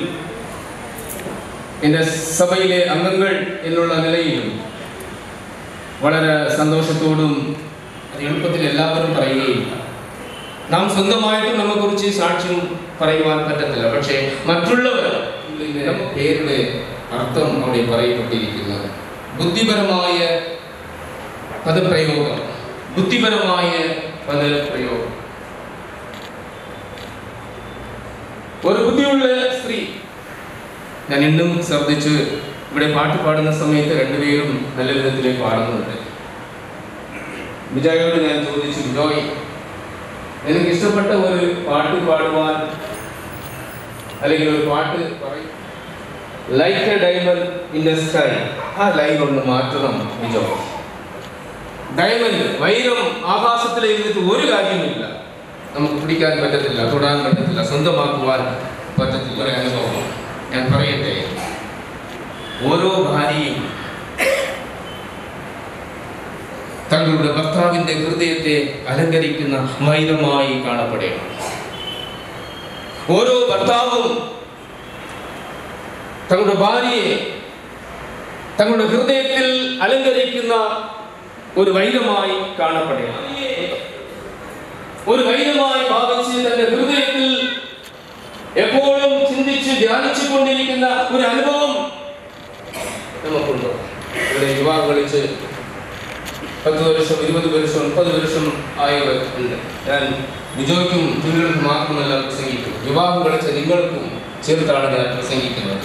എൻ്റെ സഭയിലെ അംഗങ്ങൾ എന്നുള്ള നിലയിലും വളരെ സന്തോഷത്തോടും അത് എളുപ്പത്തിൽ എല്ലാവരും പറയുകയില്ല നാം സ്വന്തമായിട്ടും നമ്മെക്കുറിച്ച് സാക്ഷ്യം പറയുവാൻ പറ്റത്തില്ല പക്ഷേ മറ്റുള്ളവർ ഇതിന് പേരുടെ അർത്ഥം അവിടെ പറയപ്പെട്ടിരിക്കുന്നത് ബുദ്ധിപരമായ പദപ്രയോഗം ബുദ്ധിപരമായ പദപ്രയോഗം ഒരു ബുദ്ധിയുള്ള സ്ത്രീ ഞാൻ ഇന്നും ശ്രദ്ധിച്ച് ഇവിടെ പാട്ട് പാടുന്ന സമയത്ത് രണ്ടുപേരും നല്ല വിധത്തിൽ പാടുന്നുണ്ട് വിജയോട് ഞാൻ ചോദിച്ചു വിജോയ് എനിക്ക് ഇഷ്ടപ്പെട്ട ഒരു പാട്ട് പാടുവാൻ അല്ലെങ്കിൽ ഒരു പാട്ട് പറയും like a diamond in the sky ആ ലൈൻ ഒന്ന് മാറ്റണം വിജോ ഡയമണ്ട് വൈരം ആകാശത്തിൽ ഇരുന്നിട്ട് ഒരു കാര്യമില്ല നമുക്ക് പിടിക്കാൻ പറ്റത്തില്ല തൊടാൻ പറ്റത്തില്ല സ്വന്തമാക്കുവാൻ പറ്റത്തില്ല ഒരു അനുഭവം ഞാൻ പറയട്ടെ ഓരോ ഭാര്യയും തങ്ങളുടെ ഭർത്താവിന്റെ ഹൃദയത്തെ അലങ്കരിക്കുന്ന വൈരമായി കാണപ്പെടണം ഓരോ ഭർത്താവും തങ്ങളുടെ ഭാര്യയെ തങ്ങളുടെ ഹൃദയത്തിൽ അലങ്കരിക്കുന്ന ഒരു വൈരമായി കാണപ്പെടണം ഒരു വൈരമായി ഭാവിച്ച് തന്റെ ഹൃദയത്തിൽ എപ്പോഴും ചിന്തിച്ച് ധ്യാനിച്ചു കൊണ്ടിരിക്കുന്ന ഒരു അനുഭവം നമുക്കുണ്ടോ ഇവിടെ യുവാവ് കളിച്ച് പത്ത് വർഷം ഇരുപത് വർഷം മുപ്പത് വർഷം ആയവർ ഉണ്ട് ഞാൻ വിജോയ്ക്കും നിങ്ങൾക്കും മാത്രമല്ല പ്രസംഗിക്കും യുവാവ് കളിച്ച നിങ്ങൾക്കും ചേർത്താണ് ഞാൻ പ്രസംഗിക്കുന്നത്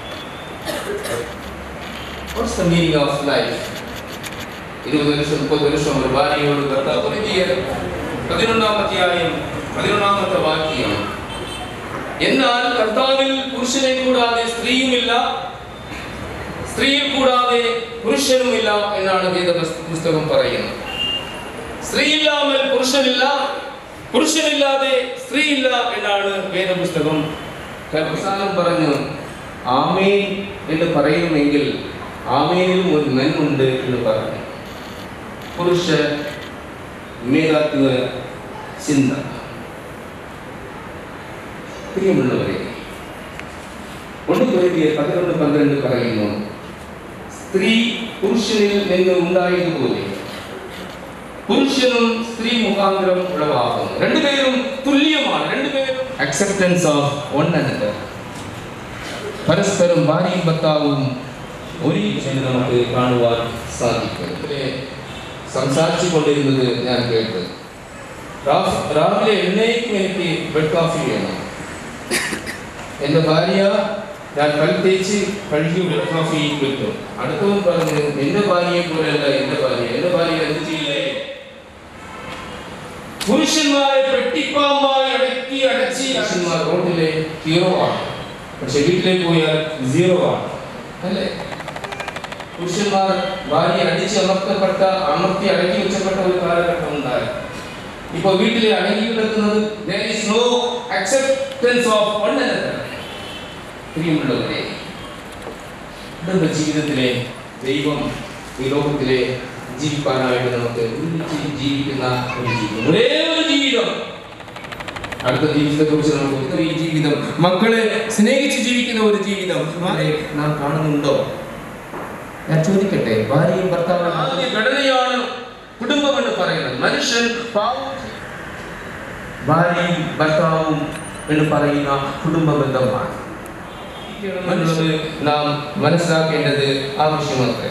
What's the meaning of life? ഇരുപത് വർഷം മുപ്പത് വർഷം ഒരു ഭാര്യയോട് ഭർത്താവ് ഒരുങ്ങിയത് പതിനൊന്നാമധ്യായം പതിനൊന്നാമത്തെ വാക്യം എന്നാൽ കർത്താവിൽ പുരുഷനെ കൂടാതെ സ്ത്രീയുമില്ല സ്ത്രീയിൽ കൂടാതെ പുരുഷനുമില്ല എന്നാണ് വേദ പുസ്തകം പറയുന്നത് സ്ത്രീയില്ലാமல் പുരുഷനില്ല പുരുഷനില്ലാതെ സ്ത്രീയില്ല എന്നാണ് വേദപുസ്തകം അവസാനം പറഞ്ഞു ആമേൻ എന്ന് പറയുമെങ്കിൽ ആമേനിലും ഒരു നന്മുണ്ട് എന്ന് പറഞ്ഞു പുരുഷ മേധാത്വ ചിന്ത പ്രിയമുള്ളവരെ ഒന്ന് കരുതിയ പതിനൊന്ന് പന്ത്രണ്ട് പറയുന്നു സ്ത്രീ പുരുഷനിൽ നിന്ന് ഉണ്ടായതുപോലെ പുരുഷനും സ്ത്രീ മുഖാന്തരം ഉളവാകുന്നു രണ്ടുപേരും തുല്യമാണ് രണ്ടുപേരും അക്സെപ്റ്റൻസ് ഓഫ് വൺ അനദർ പരസ്പരം ഭാര്യയും ഭർത്താവും ഒരിക്കലും നമുക്ക് കാണുവാൻ സാധിക്കും ഇതിലെ സംസാരിച്ചു കൊണ്ടിരുന്നത് ഞാൻ കേട്ടത് രാ- രാവിലെ എണ്ണയ്ക്കും എനിക്ക് ബെഡ് കോഫി വേണം എൻ്റെ ഭാര്യ ഞാൻ പൽ തേച്ച് കഴുകി ബെഡ് കോഫി കിട്ടും അടുത്തവൻ പറഞ്ഞു എൻ്റെ ഭാര്യയെ പോലെയല്ല എൻ്റെ ഭാര്യ എൻ്റെ ഭാര്യ എന്ത് ചെയ്യില്ലേ പുരുഷന്മാരെ പെട്ടിപ്പാമ്പായി അടക്കി അടച്ച് പുരുഷന്മാർ റോഡിലെ ഹീറോ ആണ് പക്ഷെ വീട്ടിലേക്ക് പോയാൽ സീറോ ആണ് അല്ലേ പുരുഷന്മാർ ഭാര്യ അടിച്ച് അമർത്തപ്പെട്ട അമർത്തി അടക്കി വെച്ചപ്പെട്ട ഒരു കാലഘട്ടം ഉണ്ടായി ഇപ്പൊ വീട്ടിലെ അടങ്ങി കിടക്കുന്നത് there is no acceptance of one another പ്രിയമുള്ളവരെ കുടുംബ ജീവിതത്തിലെ ദൈവം ഈ ലോകത്തിലെ ജീവിക്കാനായിട്ട് നമുക്ക് ഒരുമിച്ച് ജീവിക്കുന്ന ഒരു ജീവിതം ഒരേ ഒരു ജീവിതം അടുത്ത ജീവിതത്തെ കുറിച്ച് നമുക്ക് ഒത്തിരി ജീവിതം മക്കളെ സ്നേഹിച്ച് ജീവിക്കുന്ന ഒരു ജീവിതം ആരെ നാം കാണുന്നുണ്ടോ ഞാൻ ചോദിക്കട്ടെ ഭാര്യയും ഭർത്താവും ആദ്യ ഘടനയാണ് കുടുംബം എന്ന് പറയുന്നത് മനുഷ്യൻ പാവം ഭാര്യയും ഭർത്താവും എന്ന് പറയുന്ന കുടുംബ ബന്ധമാണ് എന്നുള്ളത് നാം മനസ്സിലാക്കേണ്ടത് ആവശ്യമത്രേ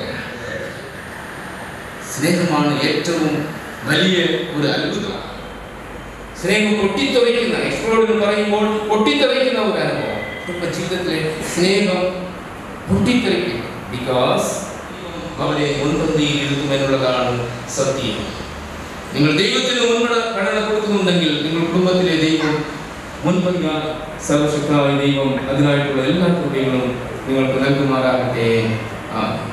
സ്നേഹമാണ് ഏറ്റവും വലിയ ഒരു അത്ഭുതം സ്നേഹം പൊട്ടിത്തെറിക്കുന്ന എക്സ്പ്ലോഡ് എന്ന് പറയുമ്പോൾ പൊട്ടിത്തെറിക്കുന്ന ഒരു അനുഭവം കുടുംബ ജീവിതത്തിലെ സ്നേഹം പൊട്ടിത്തെറിക്കും ബിക്കോസ് അവനെ മുൻപന്തിയിൽ ഇരുത്തുമെന്നുള്ളതാണ് സത്യം നിങ്ങൾ ദൈവത്തിന് മുൻപ് കടന കൊടുക്കുന്നുണ്ടെങ്കിൽ നിങ്ങൾ കുടുംബത്തിലെ ദൈവം മുൻപന്തിയ സർവശക്തമായ ദൈവം അതിനായിട്ടുള്ള എല്ലാ കൃപകളും നിങ്ങൾക്ക് നൽകുമാറാകട്ടെ ആമേൻ.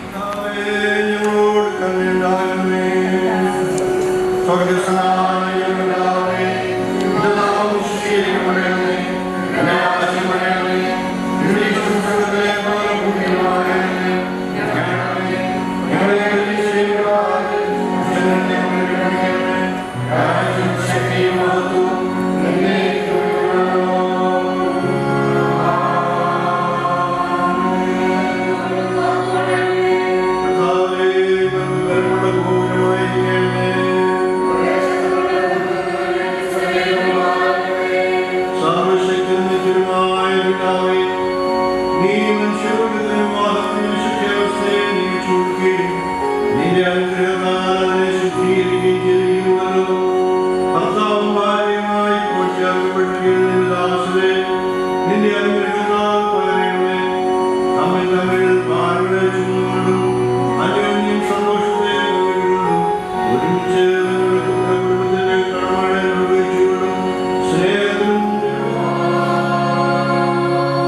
നിന്റെ അനുഗ്രഹത്താൽ പകരണമേ തമ്മിൽ തമ്മിൽ പാടുകളെ ചുമന്നുകൊണ്ടും അന്യോന്യം സന്തോഷത്തെ പകരുകൊണ്ടും ഒരുമിച്ച് നിങ്ങൾക്ക് കുടുംബത്തിന്റെ കടമകളെ നിർവഹിച്ചുകൊണ്ടും സ്നേഹത്തിലും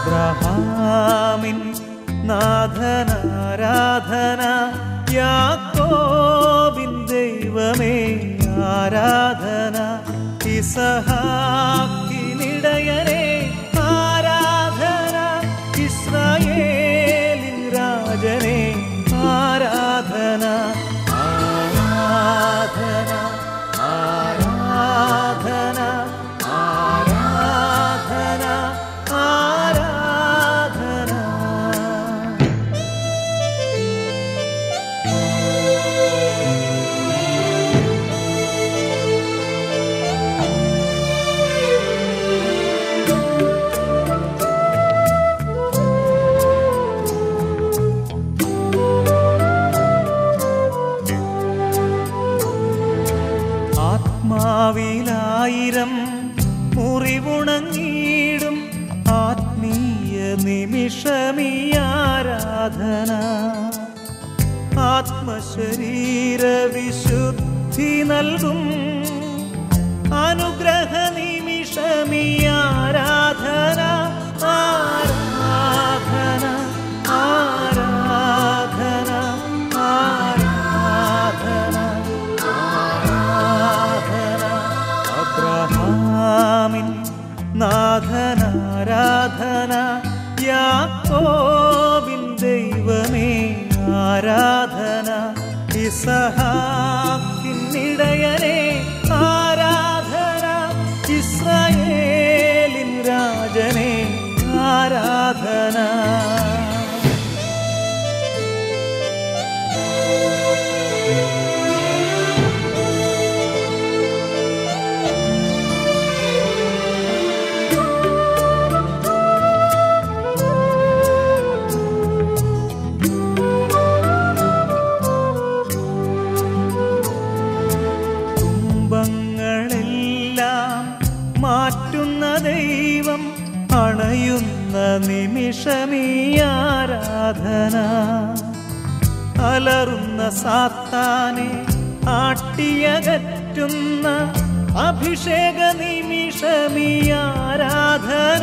അബ്രഹാമിൻ നാഥനാരാധന യാക്കോബിൻ ദൈവമേ ആരാധന ഇസഹാക്കിനിടയനെ ആരാധന ഇസ്രായേലിൻ രാജനെ ആരാധന ആരാധന ആരാധന ആരാധന ആരാധന ആത്മാവിലായിരം മുറിവുണങ്ങിയിടും ആത്മീയ നിമിഷമീ ആരാധന ആത്മശരീര വിശുദ്ധി നൽകും അനുഗ്രഹ നിമിഷമീ ആരാധന ആരാധന ആരാധന ആരാധന ആരാധന അബ്രഹാമിൻ നാഥനാരാധന യാക്കോബിൻ ദൈവമേ ആരാധന ഇസഹാക്കിനിടയനെ ആരാധന ഇസ്രായേലിൻ രാജനെ ആരാധന തുമ്പങ്ങളെല്ലാം മാറ്റുന്ന ദൈവം അണയുന്ന നിമിഷമീ ആരാധന അലറുന്ന സാത്താനെ ആട്ടിയകറ്റുന്ന അഭിഷേക നിമിഷമീ ആരാധന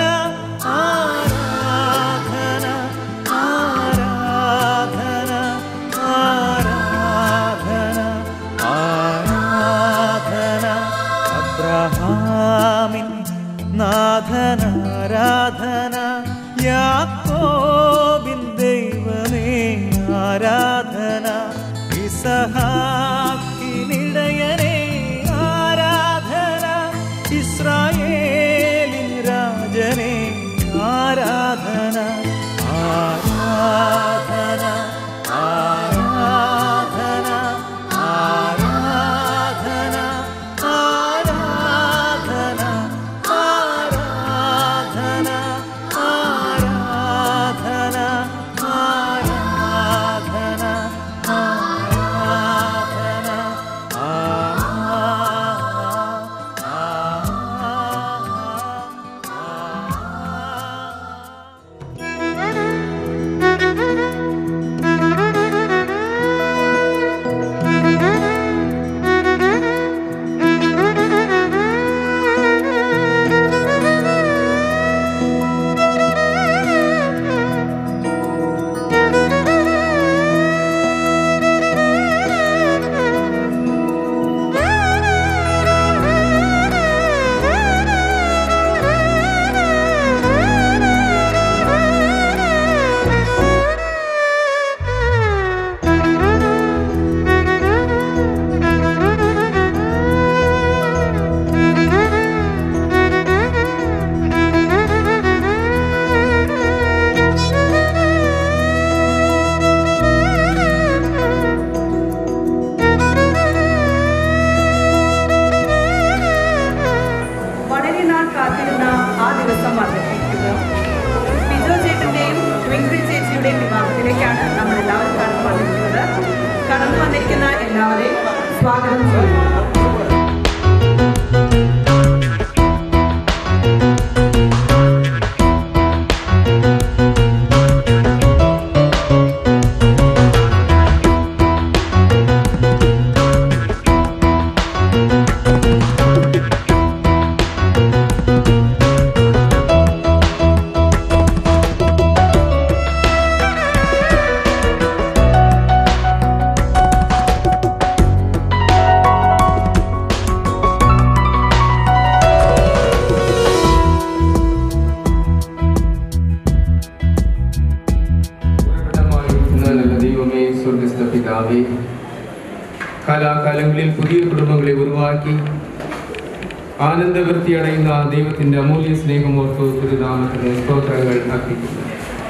ആരാധന ആരാധന ആരാധന ആരാധന അബ്രഹാമിൻ നാഥനാരാധന യാക്കോബിൻ ദൈവമേ ആരാധന ഇസഹാക്കിനിടയനെ ആരാധന ഇസ്രായേലിൻ രാജനെ ആരാധന ആരാധന ആരാധന ആരാധന ആരാധന ആരാധന ആരാധന ആരാധന ആരാധന വളരെ നാൾ കാത്തിരുന്ന ആ ദിവസം വന്നിരിക്കുന്നു ബിജോ ചേട്ടന്റെയും ട്വിങ്കിൾ ചേച്ചിയുടെയും വിവാഹത്തിലേക്കാണ് നമ്മൾ എല്ലാവരും കടന്നു വന്നിരിക്കുന്നത് കടന്നു വന്നിരിക്കുന്ന എല്ലാവരെയും സ്വാഗതം ചെയ്യുന്നു ആ കർത്താവെ കാലാകാലങ്ങളിൽ പുതിയ കുടുംബങ്ങളെ ഉരുവാക്കി ആനന്ദവൃത്തി അടയുന്ന ആ ദൈവത്തിന്റെ അമൂല്യ സ്നേഹമോർത്ത് തിരുനാമത്തിന് സ്തോത്രങ്ങൾ അർപ്പിക്കുന്നു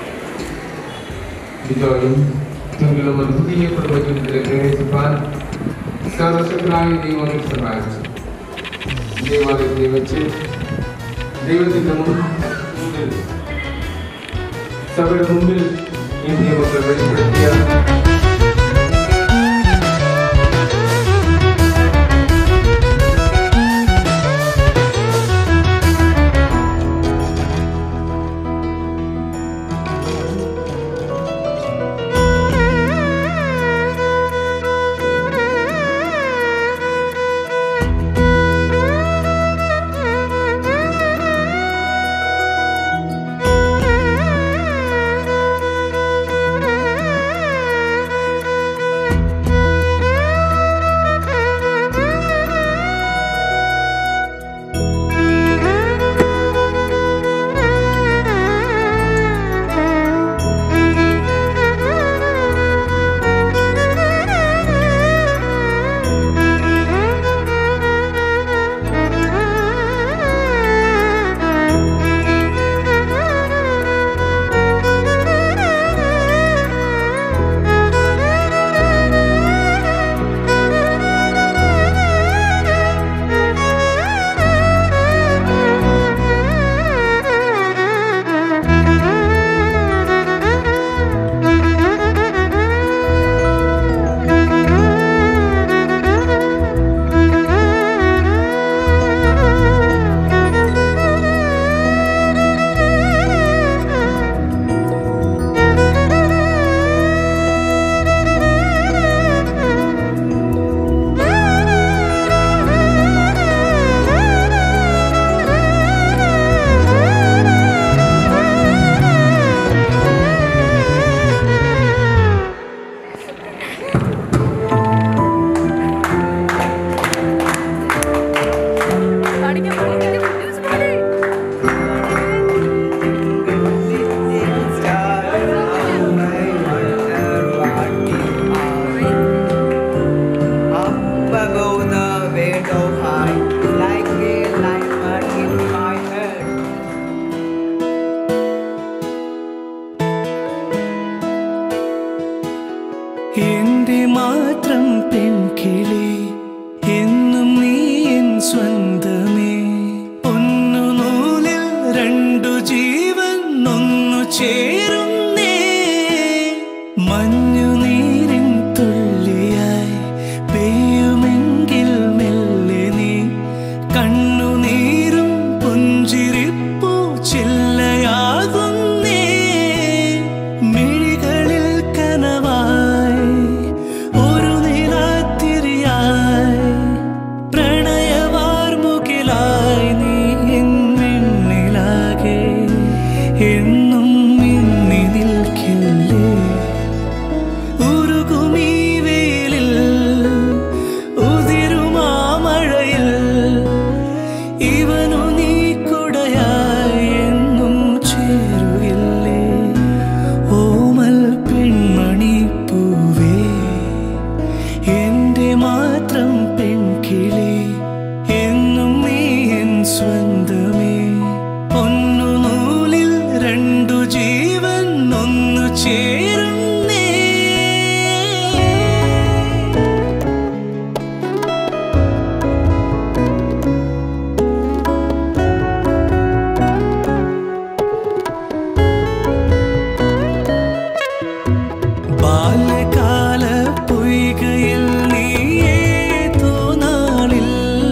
പിതാവും നിങ്ങളും ഒരു പുതിയ കുടുംബജീവിതത്തിലെ പ്രവേശിപ്പാൻ സർവശക്തനായ ദൈവങ്ങൾ സഹായിച്ചു ദൈവാലയത്തെ വെച്ച് ദൈവത്തിന്റെ മുമ്പിൽ സഭയുടെ മുമ്പിൽ ഈ ദൈവത്തെ വെളിപ്പെടുത്തിയ above the weight of high, like a light in my head. എന്റെ മാത്രം പെൺകിളി എന്നും നീ എൻ സ്വന്തമേ ഒന്നു നൂലിൽ രണ്ടു ജീവൻ ഒന്നു ചേരുന്നേ മഞ്ഞു നീരിൻ തുള്ളിയായി പെയ്യുമെങ്കിൽ മെല്ലെ നീ കണ്ണുനീരും പുഞ്ചിരിപ്പൂ ചില്ലയാകുന്നേ മിഴികളിൽ കനവായി ഒരു നിലാത്തിരിയായി പ്രണയവാർമുകിലായി നീ എന്നിലാകെ എന്നും മിന്നി നിൽക്കില്ലേ ഉരുകുമീ വെയിലിൽ ഉതിരുമാ മഴയിൽ ഇവനു നീ കുടയായി എന്നും ചേരുകില്ലേ ഓമൽ പെൺമണി പൂവേ എന്റെ മാത്രം പെൺകിളി എന്നും നീ എൻ സ്വന്തമേ ഒന്നു നൂലിൽ രണ്ടു ജീവൻ ഒന്നു ചേരുന്നേ ബാല്യകാല പൊയ്കയിൽ നീ ഏതോ നാളിൽ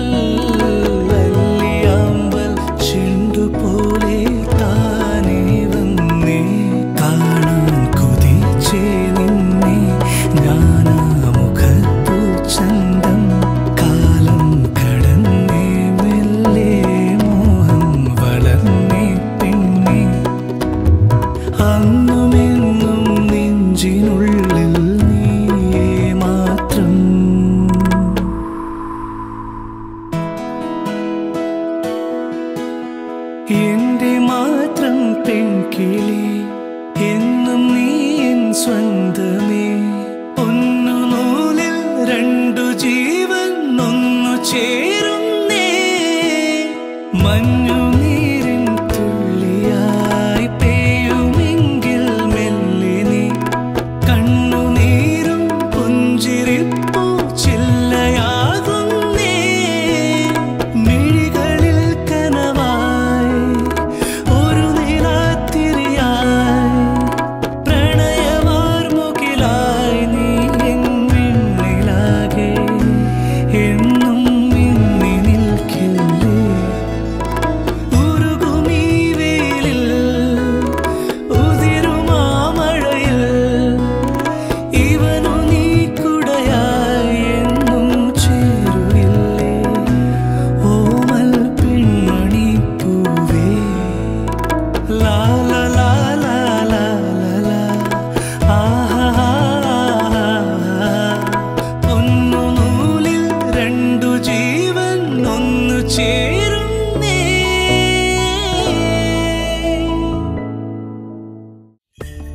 വല്ലിയാമ്പൽ ചെണ്ടുപോലെ താനേ വന്നേ കാണാൻ കൊതിച്ചേ നിന്നെ ഞാനാ മുഖത്തു ചന്തം കാലം കടന്നേ മെല്ലെ മോഹം വളർന്നേ പിന്നെ അന്നുമെന്നും നെഞ്ചിനുള്ളിൽ നീയേ മാത്രം എന്റെ മാത്രം പെൺകിളി എന്നും നീ എൻ സ്വന്തമേ ഒന്നു നോ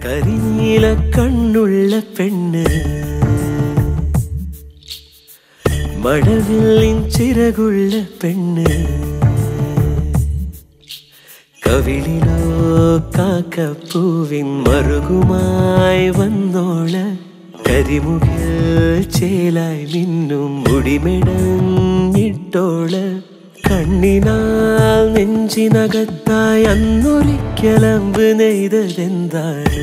കരിനീല കണ്ണുള്ള പെണ്ണ് മഴവില്ലിൻ ചിറകുള്ള പെണ്ണ് കവിളിലോ കാക്കപ്പൂവിൻ മറുകുമായി വന്നോള് കരിമുകിൽ ചേലായി മിന്നും മുടിമെടഞ്ഞിട്ടോള് കണ്ണിനാൽ നെഞ്ചിനകത്തായി അന്നൊരിക്കലമ്പ് നെയ്തതെന്താണ്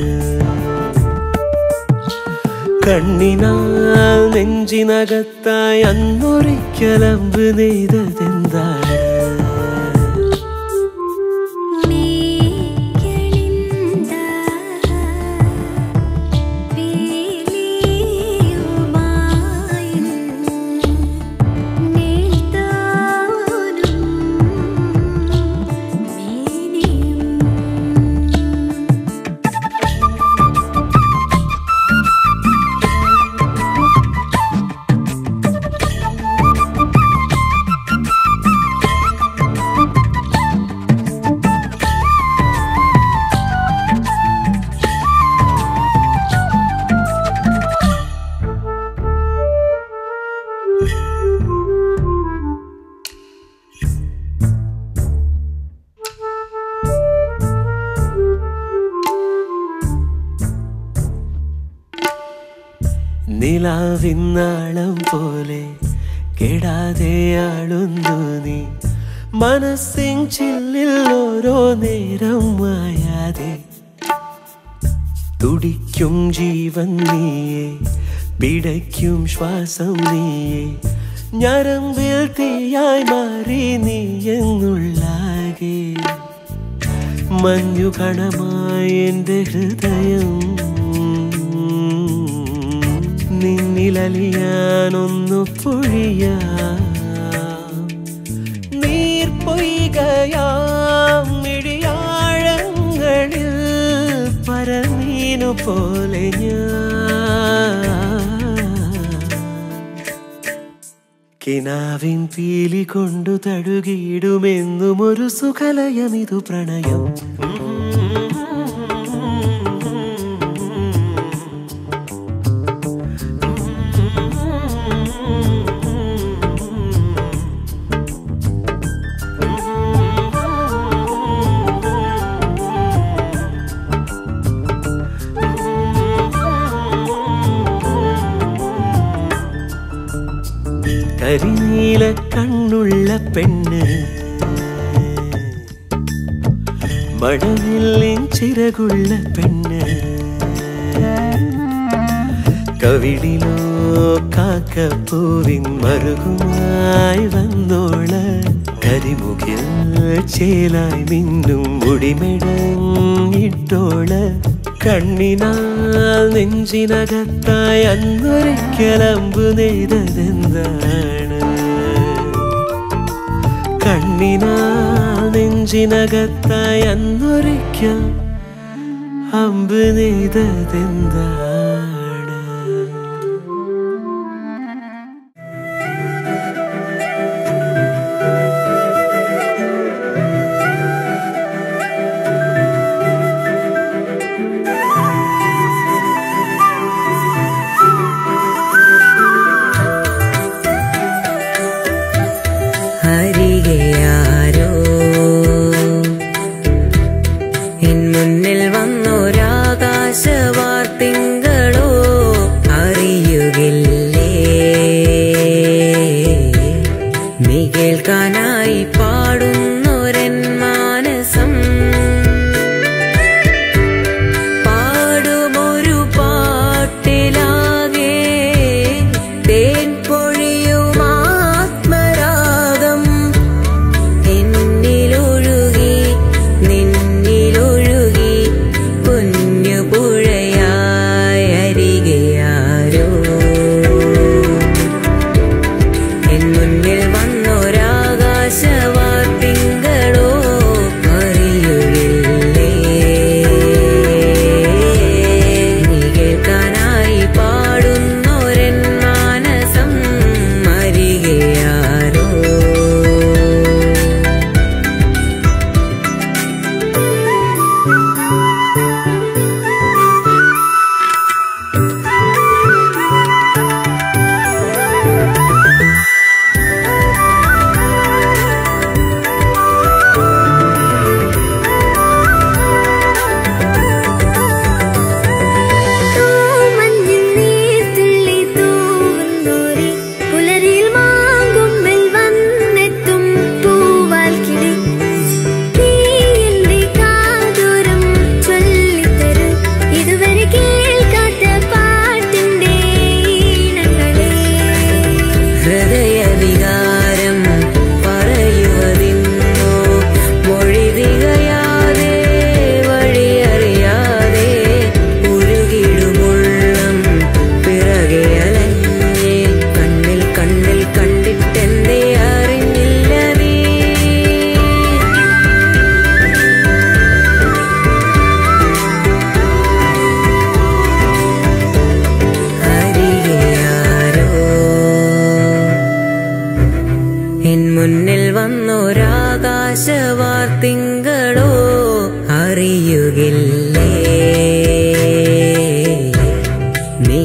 കണ്ണിനാൽ നെഞ്ചിനകത്തായി അന്നൊരിക്കലമ്പ് നെയ്തതെന്താണ് നിലാവിന്നാളം പോലെ കെടാതെ ആളുന്നു നീ മനസ്സിൻ ചില്ലിൽ ഓരോ നേരം മായാതെ തുടിക്കും ജീവൻ നീയെ പിടയ്ക്കും ശ്വാസം നീയെ ഞരമ്പിൽ തീയായി മാറി നീ എന്നുള്ളാകെ മഞ്ഞു കണമായി എൻ്റെ ഹൃദയം നിന്നിലലിയാനൊന്നു പൊഴിയാ നീർ പൊയ്കയാം മിഴിയാഴങ്ങളിൽ പരമീനു പോലെ ഞാൻ കിനാവിൻ പീലി കൊണ്ടു തടുകിയിടുമെന്നും ഒരു സുഖലയമിതു പ്രണയം കരിനീല കണ്ണുള്ള പെണ്ണ് മഴവില്ലിൻ ചിറകുള്ള പെണ്ണ് കവിളിലോ കാക്കപ്പൂവിൻ മറുകുമായി വന്നോള് കരിമുകിൽ ചേലായി മിന്നും മുടിമെടങ്ങിട്ടോള് കണ്ണിനാൽ നെഞ്ചിനകത്തായി അന്നൊരിക്കലമ്പു നെയ്തതെന്താണ് കണ്ണിനാൽ നെഞ്ചിനകത്തായി അന്നൊരിക്കൽ അമ്പ് നെയ്തതെന്താണ് അരികെയാരോ എൻ മുന്നിൽ വന്നൊരാകാശവാർത്തിങ്കളോ അറിയുകില്ലേ നീ കേൾക്കാനായി പാടുന്നൊരൻ മാനസം പാടുമൊരു പാട്ടിലാകെ തേൻ പൊഴിയും ആത്മരാഗം എന്നിലൊഴുകി നിന്നിലൊഴുകി കുഞ്ഞു പുഴയായി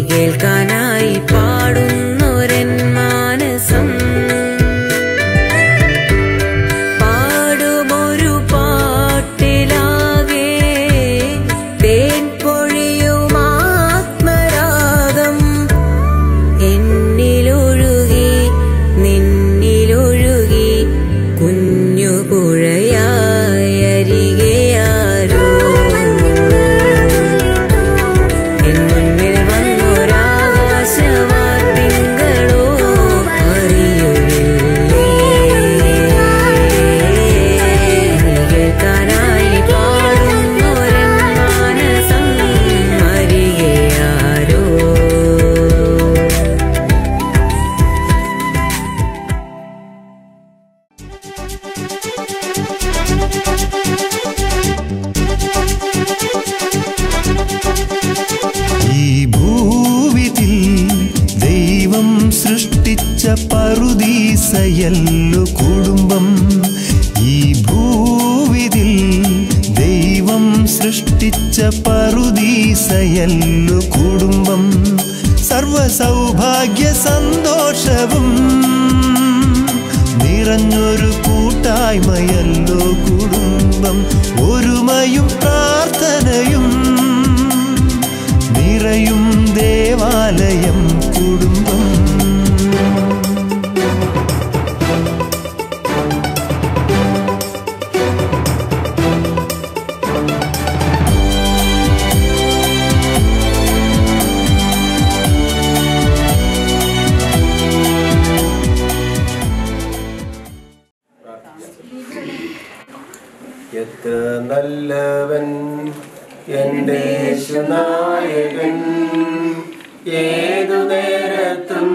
കേൾക്കാനായി പാടുന്നൊരൻ മാനസം പാടുമൊരു പാട്ടിലാകെ തേൻ പൊഴിയും ആത്മരാഗം എന്നിലൊഴുകി നിന്നിലൊഴുകി കുഞ്ഞു പുഴയായി അരികെയാരോ എൻ മുന്നിൽ വന്നൊരാകാശവാർത്തിങ്കളോ അറിയുകയില്ലേ കേൾക്കാനായി പാടുന്നൊരൻ മാനസം അരികെയാരോ ഈ ഭൂവിതിൽ ദൈവം സൃഷ്ടിച്ച പറുദീസയല്ലു കുടുംബം ഈ ഭൂവിതിൽ ദൈവം സൃഷ്ടിച്ച പറുദീസയല്ലു കുടുംബം സർവസൗഭാഗ്യ സന്തോഷവും നിറഞ്ഞൊരു കൂട്ടായ്മയല്ലോ കുടുംബം ഒരുമയും പ്രാർത്ഥനയും നിറയും ദേവാലയം കുടുംബം എത്ര നല്ലവൻ എൻ്റെ യേശുനായകൻ ഏതു നേരത്തും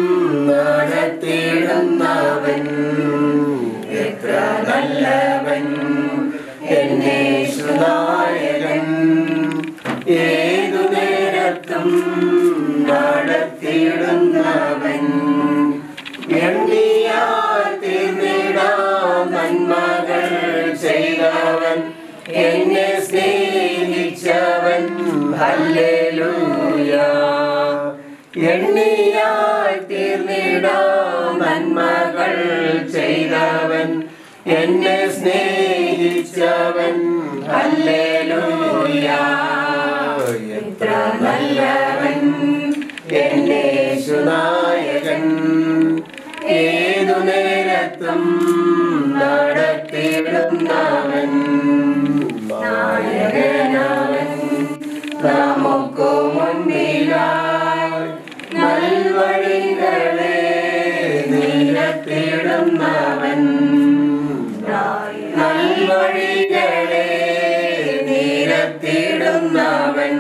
നടത്തിയിടുന്നവൻ എത്ര നല്ലവൻ എൻ്റെ യേശുനായകൻ ഏതു നേരത്തും നടത്തിയിടുന്നവൻ എണ്ണിയാൽ തീർന്നിടാം നന്മകൾ ചെയ്തവൻ എന്നെ സ്നേഹിച്ചവൻ ഹല്ലേലൂയ എണ്ണിയാൽ തീർന്നിടാം നന്മകൾ ചെയ്തവൻ എന്നെ സ്നേഹിച്ചവൻ ഹല്ലേലൂയ എത്ര നല്ലവൻ എന്നെ യേശുനായകൻ ഏതു നേരത്തും നടത്തിയിടുന്നവൻ നായകനവൻ നമുക്കു മുൻപിലായി നൽവഴികളെ നിരത്തിയിടുന്നവൻ നൽവഴികളെ നിരത്തിയിടുന്നവൻ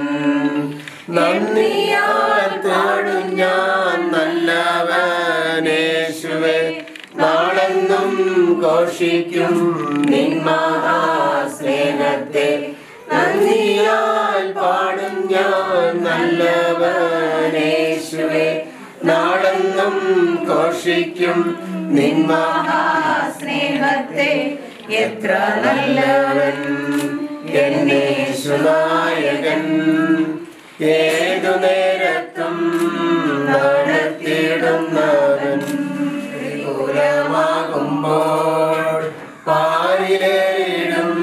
നന്ദിയാൽ താടും ഞാൻ നല്ലവനേശുവേ നാളെന്നും ഘോഷിക്കും നിൻ മഹാസ്നേഹത്തെ നന്ദിയാൽ പാടും ഞാൻ നല്ലവനേശുവേ നാളെന്നും ഘോഷിക്കും നിൻ മഹാസ്നേഹത്തെ എത്ര നല്ലവൻ എന്നേശുനായകൻ ഏതു നേരത്തും നടത്തിയിടുന്നവൻ പ്രതികൂലമാകുമ്പോൾ പാരിലേറിടും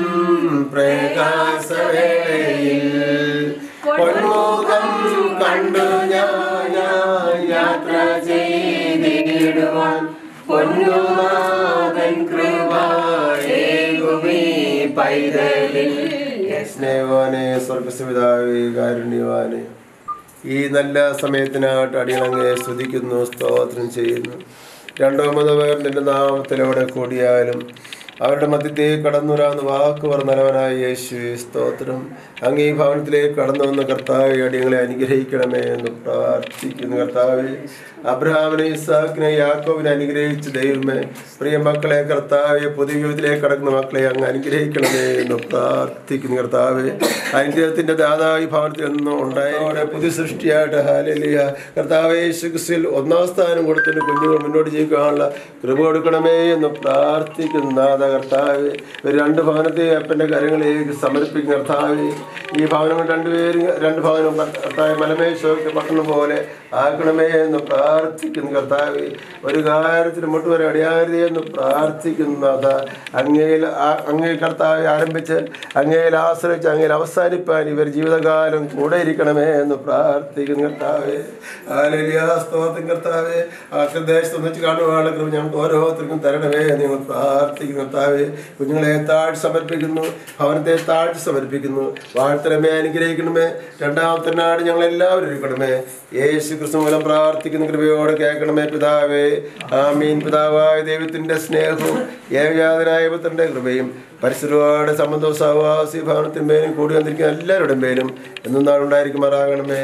പ്രകാശവേളയിൽ പൊന്മുഖം കണ്ടു ഞാൻ യാത്ര ചെയ്തിടുവാൻ പൊന്നുനാഥൻ കൃപയേകുമീ പൈതലിൽ സ്നേഹവാനെ സ്വർഗസ്പിതാവേ കാരുണ്യവാനെ ഈ നല്ല സമയത്തിനായിട്ട് അടിയണങ്ങെ സ്തുതിക്കുന്നു സ്തോത്രം ചെയ്യുന്നു രണ്ടോ മൂന്നോ പേർ നിന്റെ നാമത്തിൽ എവിടെ കൂടിയാലും അവരുടെ മധ്യത്തെ കടന്നുവരാന്ന് വാക്ക് പറഞ്ഞവനായ യേശു സ്തോത്രം അങ്ങ് ഈ ഭവനത്തിലേക്ക് കടന്നു വന്ന കർത്താവെ അടിയങ്ങളെ അനുഗ്രഹിക്കണമേ എന്ന് പ്രാർത്ഥിക്കുന്നു കർത്താവെ അബ്രഹാമിനെ ഇസാക്കിനെ യാക്കോവിനെ അനുഗ്രഹിച്ച ദൈവമേ പ്രിയ മക്കളെ കർത്താവെ പൊതുജീവിതത്തിലേക്ക് കടക്കുന്ന മക്കളെ അങ്ങ് അനുഗ്രഹിക്കണമേ എന്ന് പ്രാർത്ഥിക്കുന്നു കർത്താവെ അനുഗ്രഹത്തിന്റെ ദാതാവ് ഈ ഭവനത്തിൽ നിന്നും ഉണ്ടായതോടെ പുതിയ സൃഷ്ടിയായിട്ട് ഹാലലിയ കർത്താവെ യേശുക്രിസ്തുവിൽ ഒന്നാം സ്ഥാനം കൊടുത്തിട്ട് കുഞ്ഞുങ്ങൾ മുന്നോട്ട് ജീവിക്കാനുള്ള കൃപ കൊടുക്കണമേ എന്ന് പ്രാർത്ഥിക്കുന്നു നാഥ കർത്താവ് ഒരു രണ്ട് ഭവനത്തെ അപ്പൻ്റെ കാര്യങ്ങളിലേക്ക് സമർപ്പിക്കുന്ന കർത്താവ് ഈ ഭവനം രണ്ടുപേരും രണ്ട് ഭവനം കർത്താവ് മലമേശ്വരത്തെ പട്ടണം പോലെ ആക്കണമേ എന്ന് പ്രാർത്ഥിക്കുന്നു കർത്താവ് ഒരു കാര്യത്തിന് മുട്ട് വരെ അടിയാകരുതേ എന്ന് പ്രാർത്ഥിക്കുന്നു അതാ അങ്ങയിൽ ആ- അങ്ങയിൽ കർത്താവ് ആരംഭിച്ച് അങ്ങയിൽ ആശ്രയിച്ച് അങ്ങയിൽ അവസാനിപ്പാൻ ഇവർ ജീവിതകാലം കൂടെ ഇരിക്കണമേ എന്ന് പ്രാർത്ഥിക്കുന്നു കർത്താവ് സ്തോത്രം കർത്താവ് ആ ദേശത്ത് വെച്ച് കാണുവാനുള്ള കൃപ ഞങ്ങൾക്ക് ഓരോരുത്തർക്കും തരണമേ എന്ന് ഞങ്ങൾ പ്രാർത്ഥിക്കുന്നു കർത്താവ് കുഞ്ഞുങ്ങളെ താഴ്ച സമർപ്പിക്കുന്നു ഭവനത്തെ താഴ്ച സമർപ്പിക്കുന്നു വാഴ്ത്തണമേ അനുഗ്രഹിക്കണമേ രണ്ടാമത്തെ നാട് ഞങ്ങൾ എല്ലാവരും ഇരിക്കണമേ യേശു ക്രിസ്തു മൂലം പ്രാർത്ഥിക്കുന്ന കൃപയോടെ കേൾക്കണമേ പിതാവേ ആമീൻ പിതാവായ ദൈവത്തിന്റെ സ്നേഹവും ഏകജാതനായ പുത്രന്റെ കൃപയും പരിസരവാട് സംബന്ധവും സഹവാസി ഭവനത്തിന്മേലും കൂടി വന്നിരിക്കുന്ന എല്ലാവരുടെയും പേരും എന്നും നാളുണ്ടായിരിക്കുമാറാകണമേ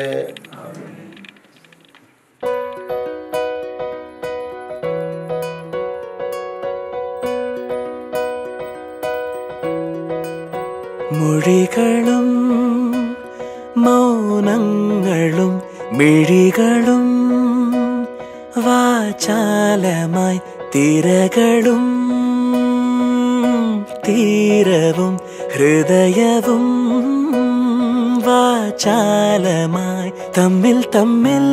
മൊഴികളും മൗനങ്ങളും മിഴികളും വാചാലമായി തിരകളും തീരവും ഹൃദയവും വാചാലമായി തമ്മിൽ തമ്മിൽ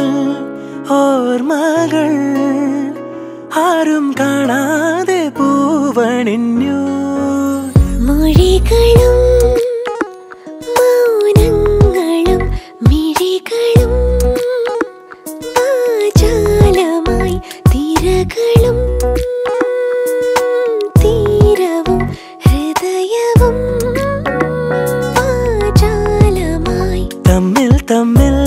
ഓർമ്മകൾ ആരും കാണാതെ പൂവണിഞ്ഞു മൊഴികളും മൗനങ്ങളും മിഴികളും വാചാലമായി തിരകളും തീരവും ഹൃദയവും വാചാലമായി തമ്മിൽ തമ്മിൽ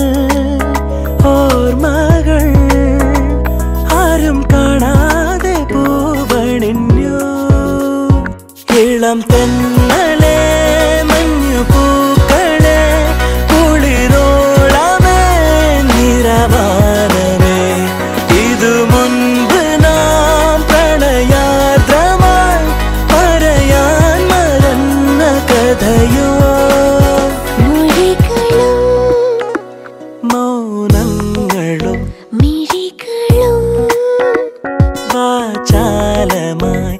ഓർമ്മകൾ ആരും കാണാതെ പൂവണിഞ്ഞു ഇളം തെന്നലെ മഞ്ഞു പൂക്കളെ കുളിരോളമേ നിറവാനമേ ഇതു മുൻപ് നാം പ്രണയാദ്രമായി പറയാൻ മറന്ന കഥയോ മൊഴികളും മൗനങ്ങളും മിഴികളും വാചാലമായി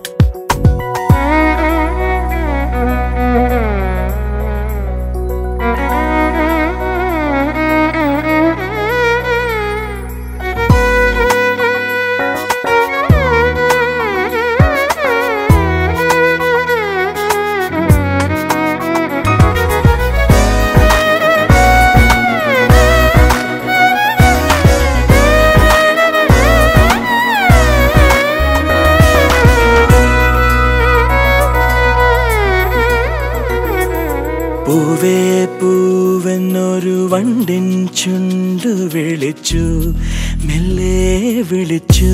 പൂവേ പൂവെന്നൊരു വണ്ടിൻ ചുണ്ടു വിളിച്ചു മെല്ലെ വിളിച്ചു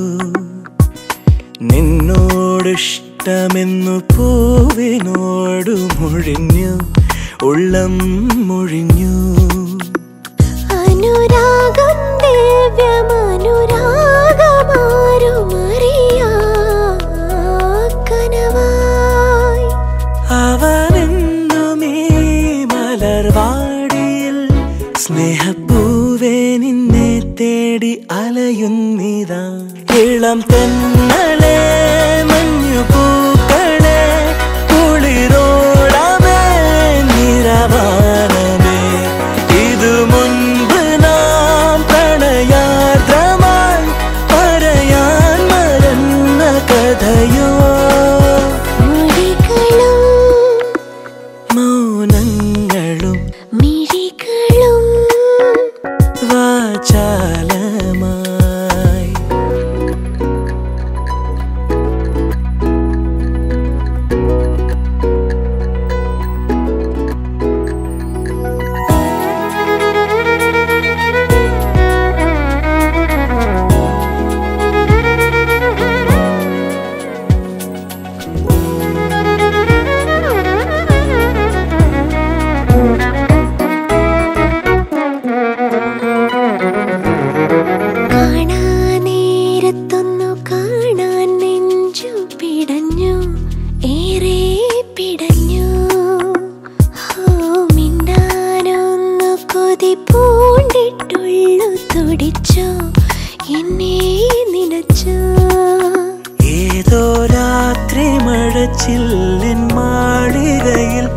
നിന്നോടിഷ്ടമെന്നു പൂവിനോടു മൊഴിഞ്ഞു ഉള്ളം മൊഴിഞ്ഞു അനുരാഗം ദിവ്യമനുരാഗമാരുമറിയാ കനവായി അവനെന്നുമേ മലർവാടിയിൽ സ്നേഹപ്പൂവേ നിന്നെ തേടി അലയുന്നിതാ ഇളം തെന്നലെ മഞ്ഞു പൂക്കളെ കുളിരോളമേ നിറവാനമേ ഇതു മുൻപ് നാം പ്രണയാദ്രമായി പറയാൻ മറന്ന കഥയോ മൊഴികളും മൗനങ്ങളും മിഴികളും വാചാലമായി കാണാനേരത്തൊന്നു കാണാൻ നെഞ്ചു പിടഞ്ഞു ഏറെ പിടഞ്ഞു ഹോ മിണ്ടാനൊന്നു കൊതി പൂണ്ടിട്ടുള്ളു തുടിച്ചോ എന്നെ നിനച്ചോ ഏതോ രാത്രി ചില്ലിൻ മാളികയിൽ